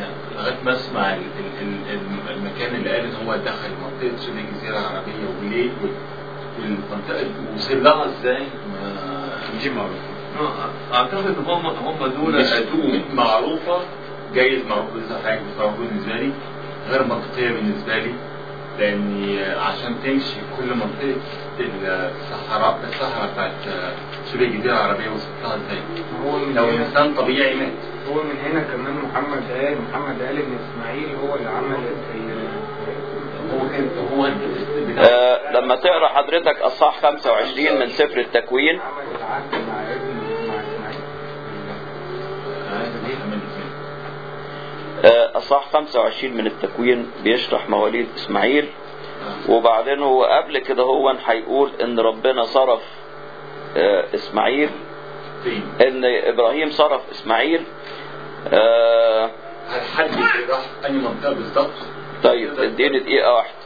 لغايه ما اسمع ال- ال- ال- الم- المكان اللي قال ان هو دخل منطقه شبه الجزيره العربيه وليه والمنطقه وصل لها ازاي ما دي معروفه اعتقد ان هم هم دول مش اتوه معروفه جايز معروفه لسه حاجه مش معروفه بالنسبه لي غير منطقيه بالنسبه لي لاني عشان تمشي كل منطقه الصحراء الصحراء بتاعت شبه الجزيره العربيه وصلتها ازاي؟ هو من لو هنا انسان طبيعي مات هو من هنا كمان محمد قال محمد قال ان اسماعيل هو اللي عمل ال- هو كان هو آه لما تقرا حضرتك اصحاح 25 من سفر التكوين عمل العهد مع ابن مع اسماعيل آه اصحاح 25 من التكوين بيشرح مواليد اسماعيل وبعدين هو قبل كده هو هيقول ان ربنا صرف آه اسماعيل فين؟ ان ابراهيم صرف اسماعيل آه هل حد راح أي منطقة بالظبط؟ طيب اديني دقيقة واحدة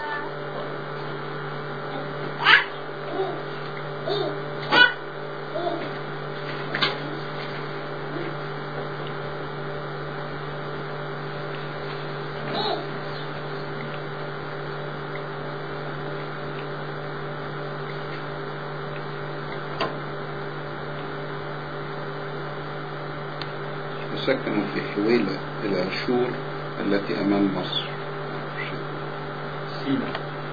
وسكنوا في حويلة إلى شور التي أمام مصر سينا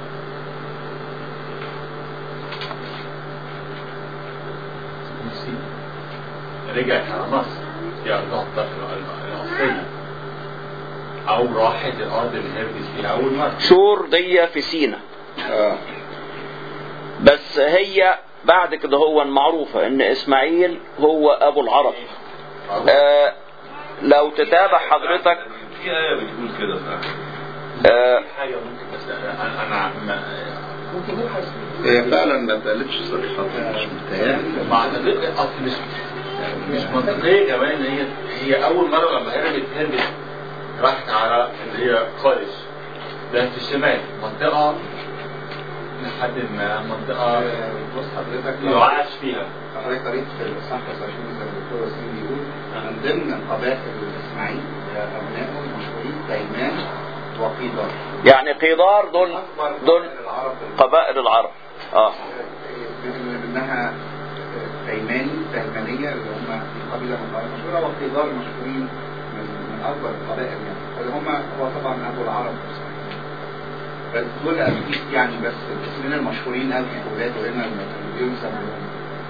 سينا رجعت على مصر في أرضها الأصلية أو راحت الأرض اللي هربت فيها أول مرة شور دي في سينا آه. بس هي بعد كده هو معروفة ان اسماعيل هو ابو العرب آه لو تتابع حضرتك في آية بتقول كده فعلا آه في حاجة ممكن بس أنا أنا ما- ممكن نبحث هي فعلا ما اتقالتش صريحة مش متهيألي ما اعتقد اصل مش مش منطقيه كمان هي هي اول مره لما هربت هربت راحت على اللي هي قادش ده في الشمال منطقه لحد ما منطقه بص حضرتك يعاش فيها حضرتك قريت في الإصحاح 29 زي ما الدكتور وسيم بيقول من ضمن قبائل إسماعيل أبنائه المشهورين تيمان وقيدار يعني قيدار دول أكبر دول قبائل العرب قبائل العرب اه منها تيماني تيمانية اللي هم في قبيلة من القبائل المشهورة وقيدار مشهورين من, من أكبر القبائل يعني اللي هم هو طبعا أبو العرب بس دول أكيد يعني بس الاسمين المشهورين قوي في ولاده هنا اللي بينسب لهم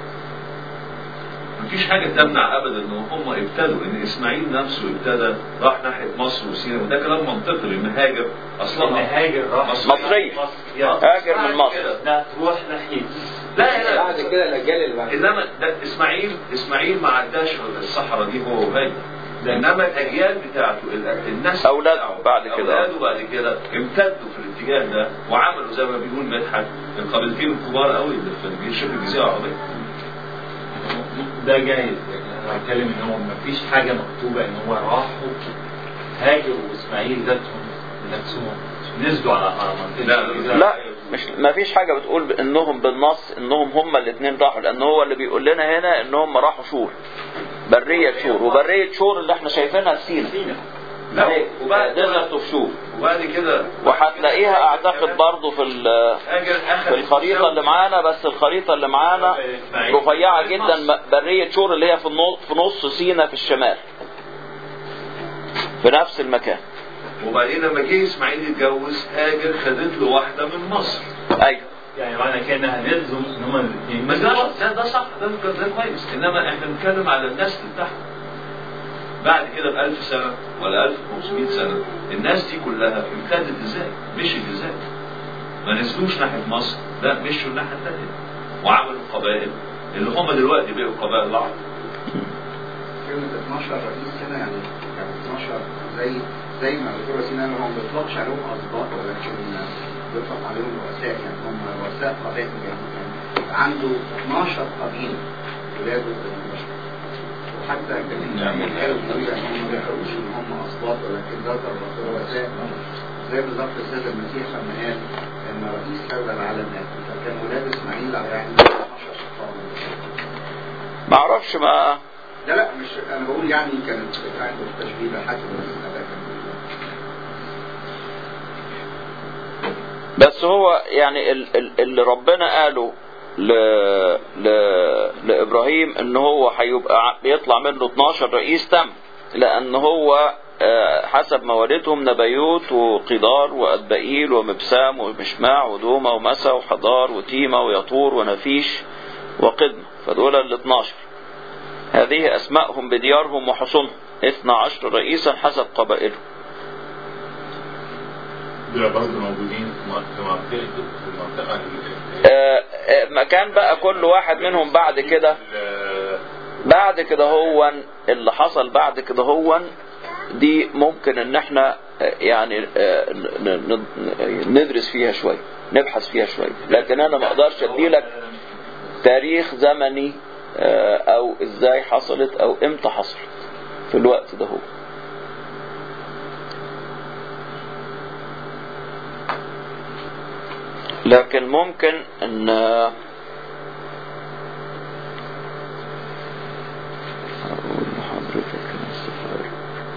مفيش حاجة تمنع أبدا إن هم ابتدوا إن إسماعيل نفسه ابتدى راح ناحية مصر وسينا وده كلام منطقي لأن هاجر ان أصلها هاجر راح مصرية. هاجر من مصر لا تروح ناحيه لا لا بعد كده الأجيال اللي بعد انما ده اسماعيل اسماعيل ما عداش الصحراء دي هو وهاجر انما الاجيال بتاعته ال- الناس أولاده بتاعه، بعد كده. اولاده بعد كده امتدوا في الاتجاه ده وعملوا زي ما بيقول مدحت القبيلتين الكبار قوي اللي في شبه الجزيره العربيه ده جايز يعني انا بتكلم ان هو مفيش حاجه مكتوبه ان هو راحوا هاجر واسماعيل ذاتهم نفسهم نزلوا على على منطقه لا، لا، الجزيرة. لا مش ما فيش حاجة بتقول انهم بالنص انهم هم الاثنين راحوا لان هو اللي بيقول لنا هنا انهم راحوا شور برية شور وبرية شور اللي احنا شايفينها في سينا سينا لا اهي وبعد ديزرت اوف شور وبعد كده وهتلاقيها اعتقد برضو في ال- هاجر اخذ في الخريطة اللي معانا بس الخريطة اللي معانا رفيعة جدا م- برية شور اللي هي في النص في نص سينا في الشمال في نفس المكان وبعدين لما جه اسماعيل يتجوز هاجر خدت له واحده من مصر ايوه يعني معنى كده انها نزلوا ان هم الاثنين ما ده ده, ده صح ده, ده, ده كويس انما احنا بنتكلم على النسل بتاعهم بعد كده ب 1000 سنه ولا 1500 سنه الناس دي كلها امتدت ازاي؟ مشيت ازاي؟ ما نزلوش ناحيه مصر لا مشوا الناحيه الثانيه وعملوا قبائل اللي هم دلوقتي بقوا قبائل العرب كلمة 12 رئيس هنا يعني يعني 12 زي زي ما الدكتور وسيم قال هو ما بيطلقش عليهم أسباط ولكن بيطلق عليهم رؤساء يعني هم رؤساء قبائل يعني يعني عنده 12 قبيلة ولاده البشر وحتى كان قالوا بطريقة ان هم ما بيعرفوش ان هم أسباط ولكن ذكر رؤساء زي بالظبط السيد المسيح لما قال ان رئيس هذا العالم مات فكان ولاد اسماعيل يعني 12 قوم ما اعرفش ما لا لا مش انا بقول يعني كانت عنده تشبيه حتى بس ده كان بس هو يعني ال- ال- اللي ربنا قاله ل... ل... لابراهيم ان هو هيبقى ع- بيطلع منه 12 رئيس تم لان هو آه، حسب موالدهم نبيوت وقدار وأدبائيل ومبسام ومشماع ودومة ومسا وحضار وتيمة ويطور ونفيش وقدم فدول ال 12 هذه أسماءهم بديارهم وحصونهم 12 رئيسا حسب قبائلهم دول برضه موجودين في منطقة- في منطقة في المنطقة ال- آه، آه، مكان بقى كل واحد منهم بعد كده ال- بعد كده هو اللي حصل بعد كده هو دي ممكن ان احنا آه، يعني آه، ن- ن- ندرس فيها شوية نبحث فيها شوية لكن انا ما اقدرش اديلك تاريخ زمني آه، او ازاي حصلت او امتى حصلت في الوقت ده هو لكن ممكن ان اقول لحضرتك السفر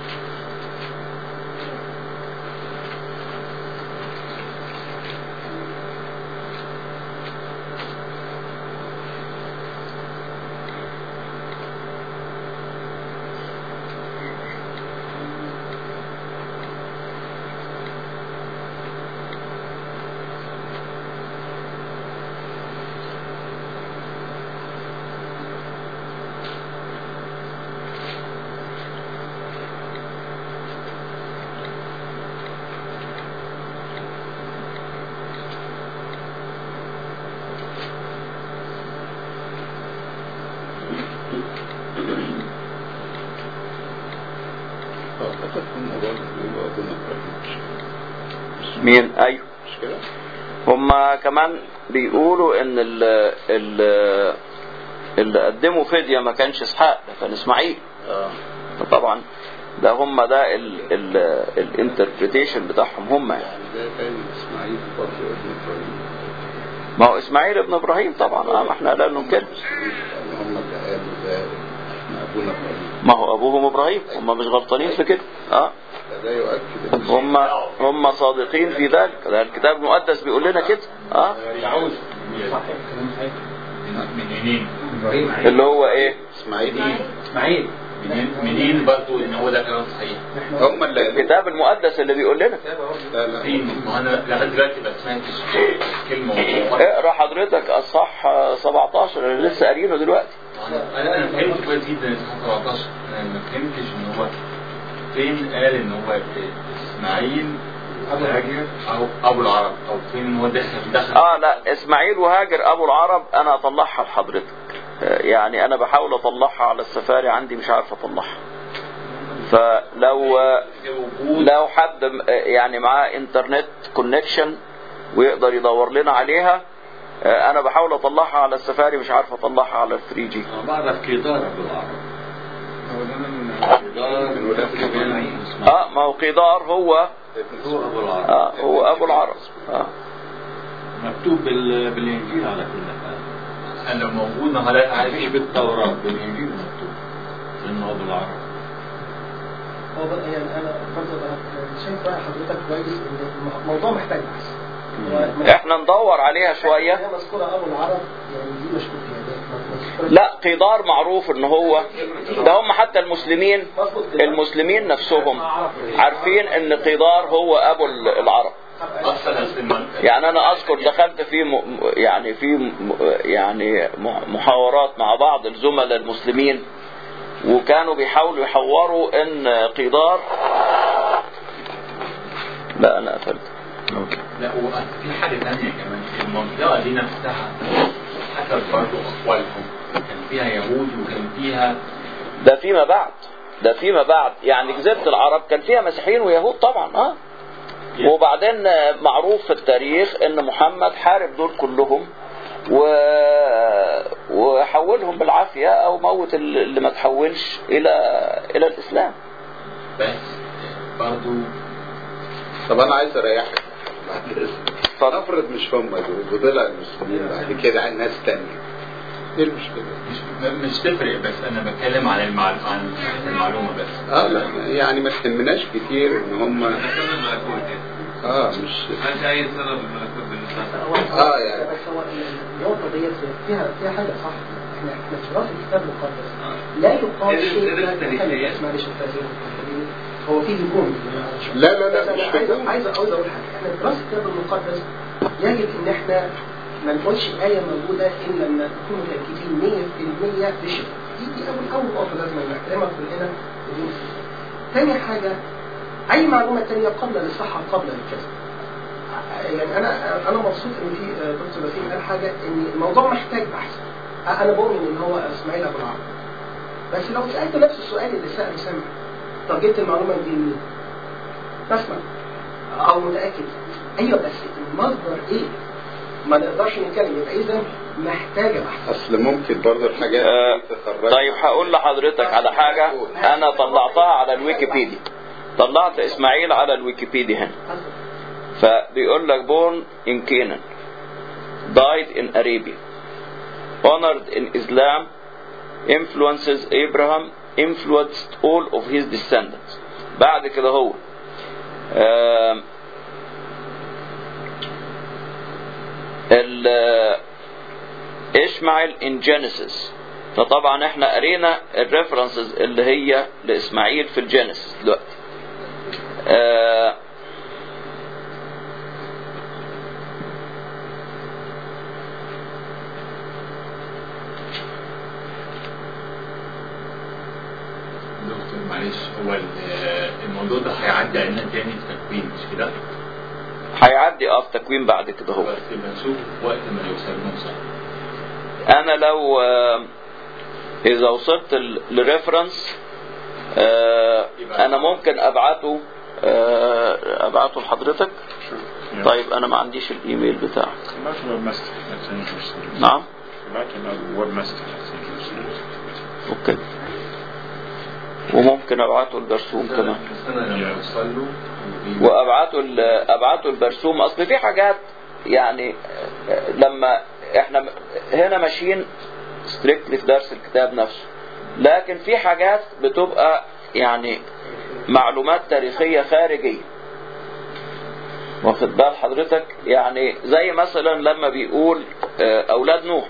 أعتقد هم برضه بيقولوا أبونا إبراهيم مين ايوه مش كده؟ هما كمان بيقولوا ان ال ال اللي قدموا فدية ما كانش اسحاق ده كان اسماعيل آه فطبعا ده هم ده الانتربريتيشن بتاعهم هم يعني يعني ده كان إسماعيل برضه ابن إبراهيم ما هو اسماعيل ابن ابراهيم طبعا اه ما احنا لا ننكر يعني هم اللي قالوا ده إحنا أبونا إبراهيم ما هو ابوهم ابراهيم هم مش غلطانين في كده اه فده يؤكد إن هم هم صادقين في ذلك ده الكتاب المقدس بيقول لنا كده اه يعود صح كلام صحيح من منين؟ اللي هو ايه إسماعيل اسماعيل منين منين برضه ان هو ده كلام صحيح هم اللي قالوا الكتاب المقدس اللي بيقول لنا لا لا فين؟ ما انا لغايه دلوقتي ما سمعتش كلمه واحدة. اقرا حضرتك اصح 17 اللي لسه قارينه دلوقتي انا انا فهمت كويس جدا اصحاح 17 انا ما فهمتش ان هو فين قال ان هو اسماعيل ابو هاجر او ابو العرب او فين ان هو دخل دخل اه لا اسماعيل وهاجر ابو العرب انا اطلعها لحضرتك آه، يعني انا بحاول اطلعها على السفاري عندي مش عارف اطلعها فلو آه، وجود لو حد م- آه، يعني معاه انترنت كونكشن ويقدر يدور لنا عليها آه، انا بحاول اطلعها على السفاري مش عارف اطلعها على ال 3 جي أنا بعرف كيدار بالعرب هو ده من كيدار من ولاد كمان اه ما هو قيدار هو هو أبو العرب آه هو ابو العرب آه. مكتوب بال... بالإنجيل على كل حال انا لو موجود ما هلاقي مش عارف بالتوراة بالإنجيل مكتوب إنه أبو العرب هو بقى يعني انا برضه انا شايف بقى حضرتك كويس ان الموضوع محتاج بحث هو- احنا ندور عليها شويه هي مذكوره ابو العرب يعني دي مشكوك فيها ده مذكورة- لا قيدار معروف ان هو ده هم حتى المسلمين مظبوط كده. المسلمين نفسهم عارفين ان قيدار هو ابو العرب اصلا أصل المنطقة. يعني انا اذكر دخلت في م... يعني في م... يعني م- محاورات مع بعض الزملاء المسلمين وكانوا بيحاولوا يحوروا ان قيدار لا انا قفلت لا وأصل في حاجة تانية كمان المنطقة دي نفسها حسب برضه أقوالهم كان فيها يهود وكان فيها ده فيما بعد ده فيما بعد يعني جزيرة العرب كان فيها مسيحيين ويهود طبعا اه وبعدين آه، معروف في التاريخ ان محمد حارب دول كلهم و... وحولهم بالعافية او موت اللي ما تحولش الى الى الاسلام بس برضه طب أنا عايز أريحك بعد إذنك اتفضل. نفرض مش هم دول وطلع المسلمين بعد كده عن ناس تانية ايه المشكلة؟ مش مش تفرق بس أنا بتكلم عن المعل... عن صحة المعلومة بس اه لا يعني ما تهمناش كتير ان هم اه مش هل اي سبب الملكوت بالنسبه هو- آه، يعني. بس هو النقطة ديت فيها فيها حاجة صح احنا احنا في دراسة الكتاب المقدس لا يقال إيه شيء ده- ده لا- تاريخية. لا، معلش أستاذ محمد. هو في هجوم لا، لا، لا، بس أنا مش عايز هجوم. عايز عاوز اقول حاجة احنا في دراسة الكتاب المقدس يجب ان احنا ما نقولش آية موجودة إلا لما نكون متأكدين 100% بشفاء دي دي أول أول نقطة لازم نحترمها كلنا بدون تاني حاجة أي معلومة تانية قبل الصحة قبل الكذب يعني انا انا مبسوط ان في دكتور وسيم قال حاجه ان الموضوع محتاج بحث انا بؤمن ان هو اسماعيل ابو العرب بس لو سالت نفس السؤال اللي ساله سامح طب جبت المعلومه دي منين؟ بسمع او متاكد ايوه بس المصدر ايه؟ ما نقدرش نتكلم يبقى اذا محتاجه بحث اصل ممكن برضه الحاجات آه، دي تخرج طيب هقول لحضرتك على حاجة أنا طلعتها على الويكيبيديا طلعت إسماعيل على الويكيبيديا هنا فبيقول لك born in Canaan died in Arabia honored in Islam influences Abraham influenced all of his descendants بعد كده هو آم، ال إشماعيل in Genesis فطبعا احنا قرينا الريفرنسز اللي هي لإسماعيل في الجينيسيس دلوقتي آه دكتور معلش هو ال- الموضوع ده هيعدي علينا تاني في تكوين مش كده؟ هيعدي اه في تكوين بعد كده هو بس يبقى نشوف وقت ما يوصل نوصل انا لو آه، اذا وصلت ل- لريفرنس آه، انا ممكن ابعته آه، ابعته لحضرتك طيب انا ما عنديش الايميل بتاعك About web master, that's interesting. نعم About web master, that's interesting. اوكي وممكن ابعته البرسوم كمان بس انا لما اوصل له وابعته ال- ابعته البرسوم اصل في حاجات يعني آه، لما احنا م- هنا ماشيين ستريكتلي في درس الكتاب نفسه لكن في حاجات بتبقى يعني معلومات تاريخية خارجية واخد بال حضرتك يعني زي مثلا لما بيقول آه، أولاد نوح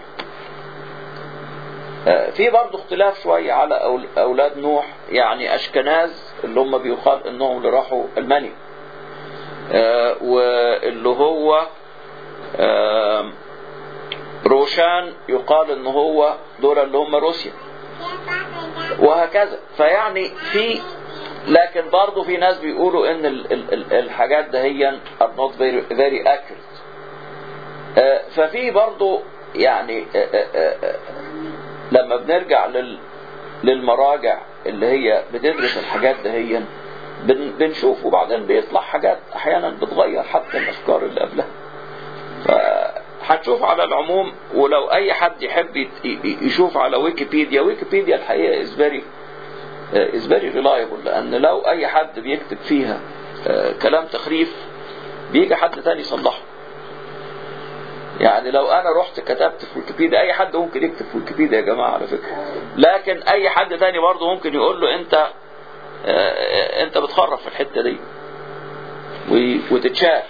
آه، في برضه اختلاف شوية على أول- أولاد نوح يعني أشكناز اللي هم بيقال إنهم اللي راحوا ألمانيا آه، واللي هو آه، روشان يقال إن هو دول اللي هم روسيا وهكذا فيعني في لكن برضه في ناس بيقولوا ان ال- ال- ال- الحاجات دهيا are not very, very accurate آه، ففي برضه يعني آه، آه، آه، لما بنرجع لل للمراجع اللي هي بتدرس الحاجات دهيا بن بنشوف وبعدين بيطلع حاجات احيانا بتغير حتى الافكار اللي قبلها فهنشوف على العموم ولو اي حد يحب يت- ي- يشوف على ويكيبيديا ويكيبيديا الحقيقه is very is very reliable لان لو اي حد بيكتب فيها آه، كلام تخريف بيجي حد تاني يصلحه يعني لو انا رحت كتبت في ويكيبيديا اي حد ممكن يكتب في ويكيبيديا يا جماعه على فكره لكن اي حد تاني برضه ممكن يقول له انت آه، انت بتخرف في الحته دي و- وتتشال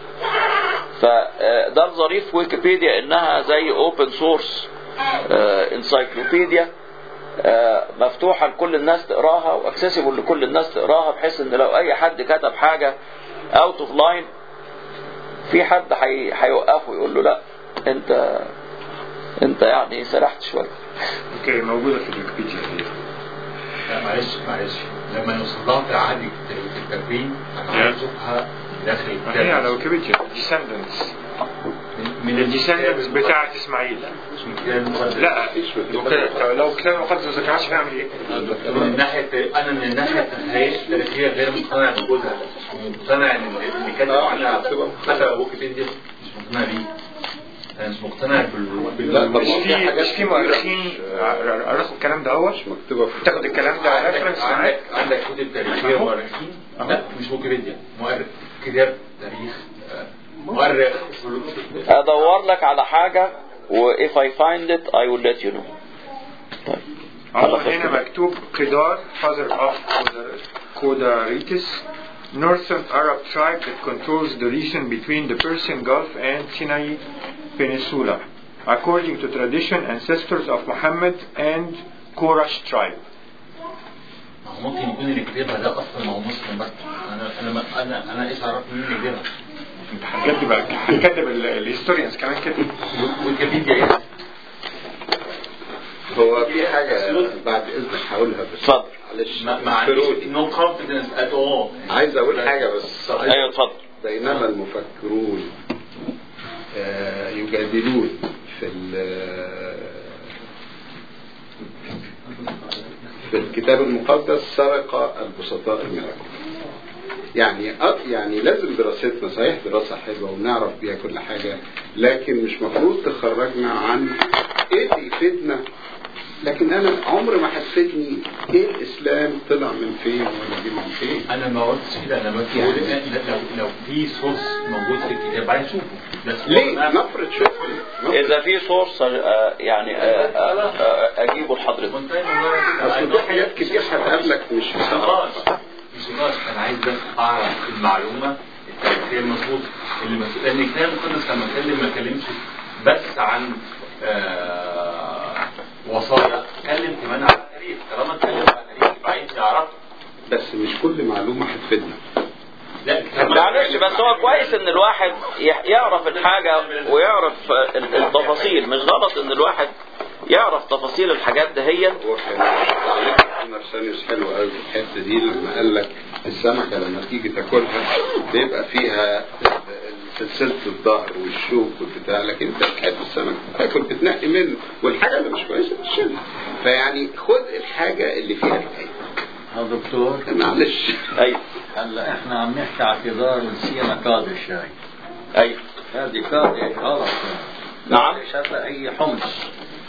فده الظريف في ويكيبيديا انها زي اوبن سورس انسايكلوبيديا مفتوحه لكل الناس تقراها واكسسبل لكل الناس تقراها بحيث ان لو اي حد كتب حاجه اوت اوف لاين في حد حي- هيوقفه يقول له لا انت انت يعني سرحت شويه اوكي موجودة في الويكيبيديا هي لا معلش معلش لما نوصل لها في عادي في التكوين انا عايز اشوفها داخل هي على الكتاب ويكيبيديا Descendants من من الديسندنتس بتاعة اسماعيل مش من كتاب المقدس لا وكده- لو كتاب المقدس ما ذكرهاش هنعمل ايه؟ من الناحية انا من الناحية التاريخية التاريخية غير مقتنع بوجودها مش مقتنع ان اللي كاتب عنها حتى لو ويكيبيديا مش مقتنع بيه انا مش مقتنع بال لا، بال- طب مش في مش في مؤرخين عرفوا الكلام ده هو مكتوبة في تاخد الكلام ده عندك ريفرنس عندك معاك عندك كتب تاريخية مؤرخين لا مش ويكيبيديا مؤرخ كتاب تاريخ آه، مؤرخ ادور لك على حاجه و if I find it I will let you know طيب هو على خير. هنا مكتوب قدار father of كوداريتس northern Arab tribe that controls the region between the Persian Gulf and Sinai Peninsula, according to tradition ancestors of Muhammad and Quraysh tribe. ما هو ممكن يكون اللي كتبها ده اصلا ما هو مسلم بس انا انا ما- انا انا ايش عرفت مين اللي كتبها انت هتكذب هتكذب الهيستوريانز كمان كده ويكيبيديا ايه هو في حاجة بعد إذنك هقولها بس اتفضل معلش ما ما عنديش نو كونفيدنس ات اول عايز أقول حاجة بس ايوه اتفضل بينما المفكرون آه، يجادلون في ال- في الكتاب المقدس سرق البسطاء الملكوت يعني أ- يعني لازم دراستنا صحيح دراسة حلوة ونعرف بيها كل حاجة لكن مش مفروض تخرجنا عن ايه اللي يفيدنا لكن انا عمر ما هتفيدني ايه الاسلام طلع من فين ولا جه من فين انا ما قلتش كده انا بس بقول إن لو لو في سورس موجود في الكتاب عايز اشوفه بس ليه نفرض شوف اذا في سورس يعني آه، آه، آه، اجيبه لحضرتك اصل في حاجات كتير هتقابلك مش في خلاص مش خلاص انا عايز بس اعرف المعلومه التاريخيه المظبوطه اللي مس... لان الكتاب المقدس لما اتكلم ما اتكلمش بس عن آه وصايا اتكلم كمان عن التاريخ طالما اتكلم عن التاريخ يبقى عايز يعرف بس مش كل معلومة هتفيدنا لا الكتاب معلش بس هو كويس ان الواحد يح- يعرف الحاجة ويعرف آه، ال- التفاصيل مش غلط ان الواحد يعرف تفاصيل الحاجات دهيا هو كان تعليق مرسانيوس حلو قوي في الحته دي لما قال لك السمكه لما تيجي تاكلها بيبقى فيها سلسله الظهر والشوك والبتاع لكن انت بتحب السمك تاكل بتنقي منه والحاجه اللي مش كويسه بتشيلها فيعني خد الحاجه اللي فيها الخير يا دكتور معلش ايوه هلا احنا عم نحكي اعتذار ونسينا قادش هاي ايوه هذه قادش غلط نعم قادش هذا اي حمص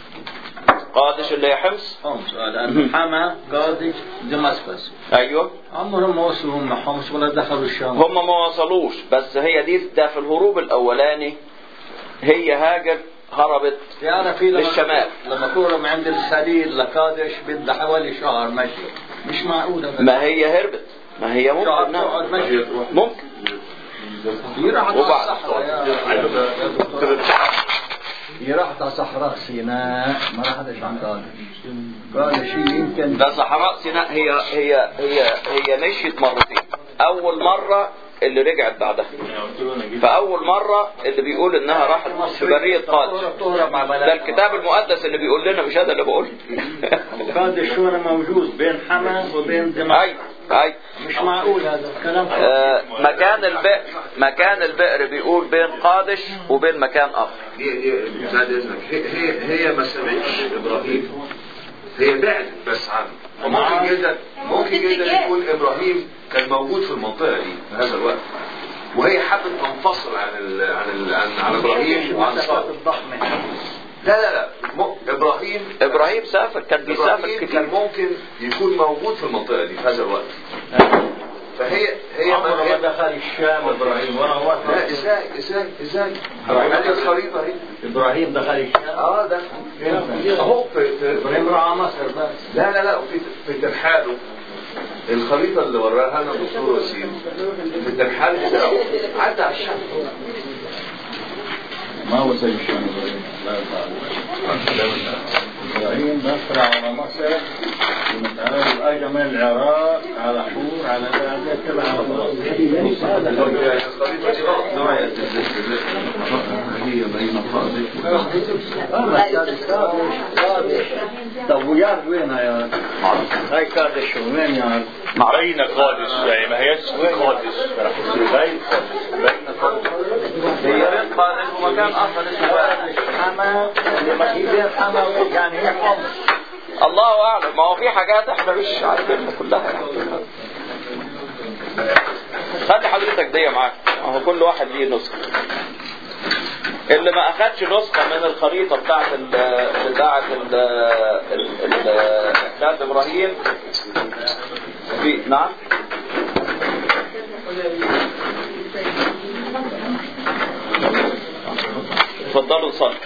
قادش اللي هي حمص حمص آه، لانه حما قادش دمسكس ايوه عمرهم ما وصلوا هم حمص ولا دخلوا الشام هم ما وصلوش بس هي دي ده في الهروب الاولاني هي هاجر هربت تعرف في لما- للشمال. لما كورة من عند الخليل لقادش بدها حوالي شهر مشي مش معقول هذا ما هي هربت ما هي ممكن شهر نعم. تقعد مشي ممكن هي راحت على وبعد. الصحراء يا- يا دكتور. هي راحت على صحراء سيناء ما راحتش عن قادش قادش هي يمكن ده صحراء سيناء هي هي هي هي مشيت مرتين اول مره اللي رجعت بعدها فاول مره اللي بيقول انها راحت في بريه قادش تهرب مع ده بلد الكتاب المقدس اللي بيقول لنا مش هذا اللي بقول قادش شو أنا موجود بين حما وبين دمشق اي اي مش معقول هذا الكلام آه، مكان البئر مكان البئر بيقول بين قادش وبين مكان اخر هي هي بعد اذنك هي هي, هي ما سمعتش ابراهيم هي بعدت بس عنه وممكن جدا ممكن جدا يكون ابراهيم كان موجود في المنطقه دي في هذا الوقت وهي حابه تنفصل عن ال عن ال عن, عن ابراهيم وعن المسافات صالح الضخمة لا لا لا م- ابراهيم ابراهيم سافر كان بيسافر ابراهيم كان كتير ممكن يكون موجود في المنطقه دي في هذا الوقت فهي هي عمره ما هي دخل الشام ابراهيم ولا لا وقت ازاي ازاي ازاي هذه الخريطه اهي ابراهيم دخل الشام اه ده اهو في, في ابراهيم راح على مصر بس لا لا لا في في ترحاله الخريطه اللي وراها لنا الدكتور وسيم في الترحال بتاعه عدى على الشام ما وصل الشام ابراهيم لا يفعل. ابراهيم بس راح على مصر ومتعال اجى من العراق على حور على هذا تبع الخريطه دي غلط هي بين طب وياد وينها يا هاي كادش وين يا بين قادش يعني ما هيش قادش بين بين قادش هي بين قادش ومكان اخر اسمه بئر. حما اللي بين حما يعني هي حمص الله اعلم ما هو في حاجات احنا مش عارفينها كلها يعني. خلي حضرتك دي معاك ما هو كل واحد ليه نسخه اللي ما اخدش نسخه من الخريطه بتاعت ال بتاعت ال ال- ال- بتاعت ابراهيم في نعم اتفضلوا نصلي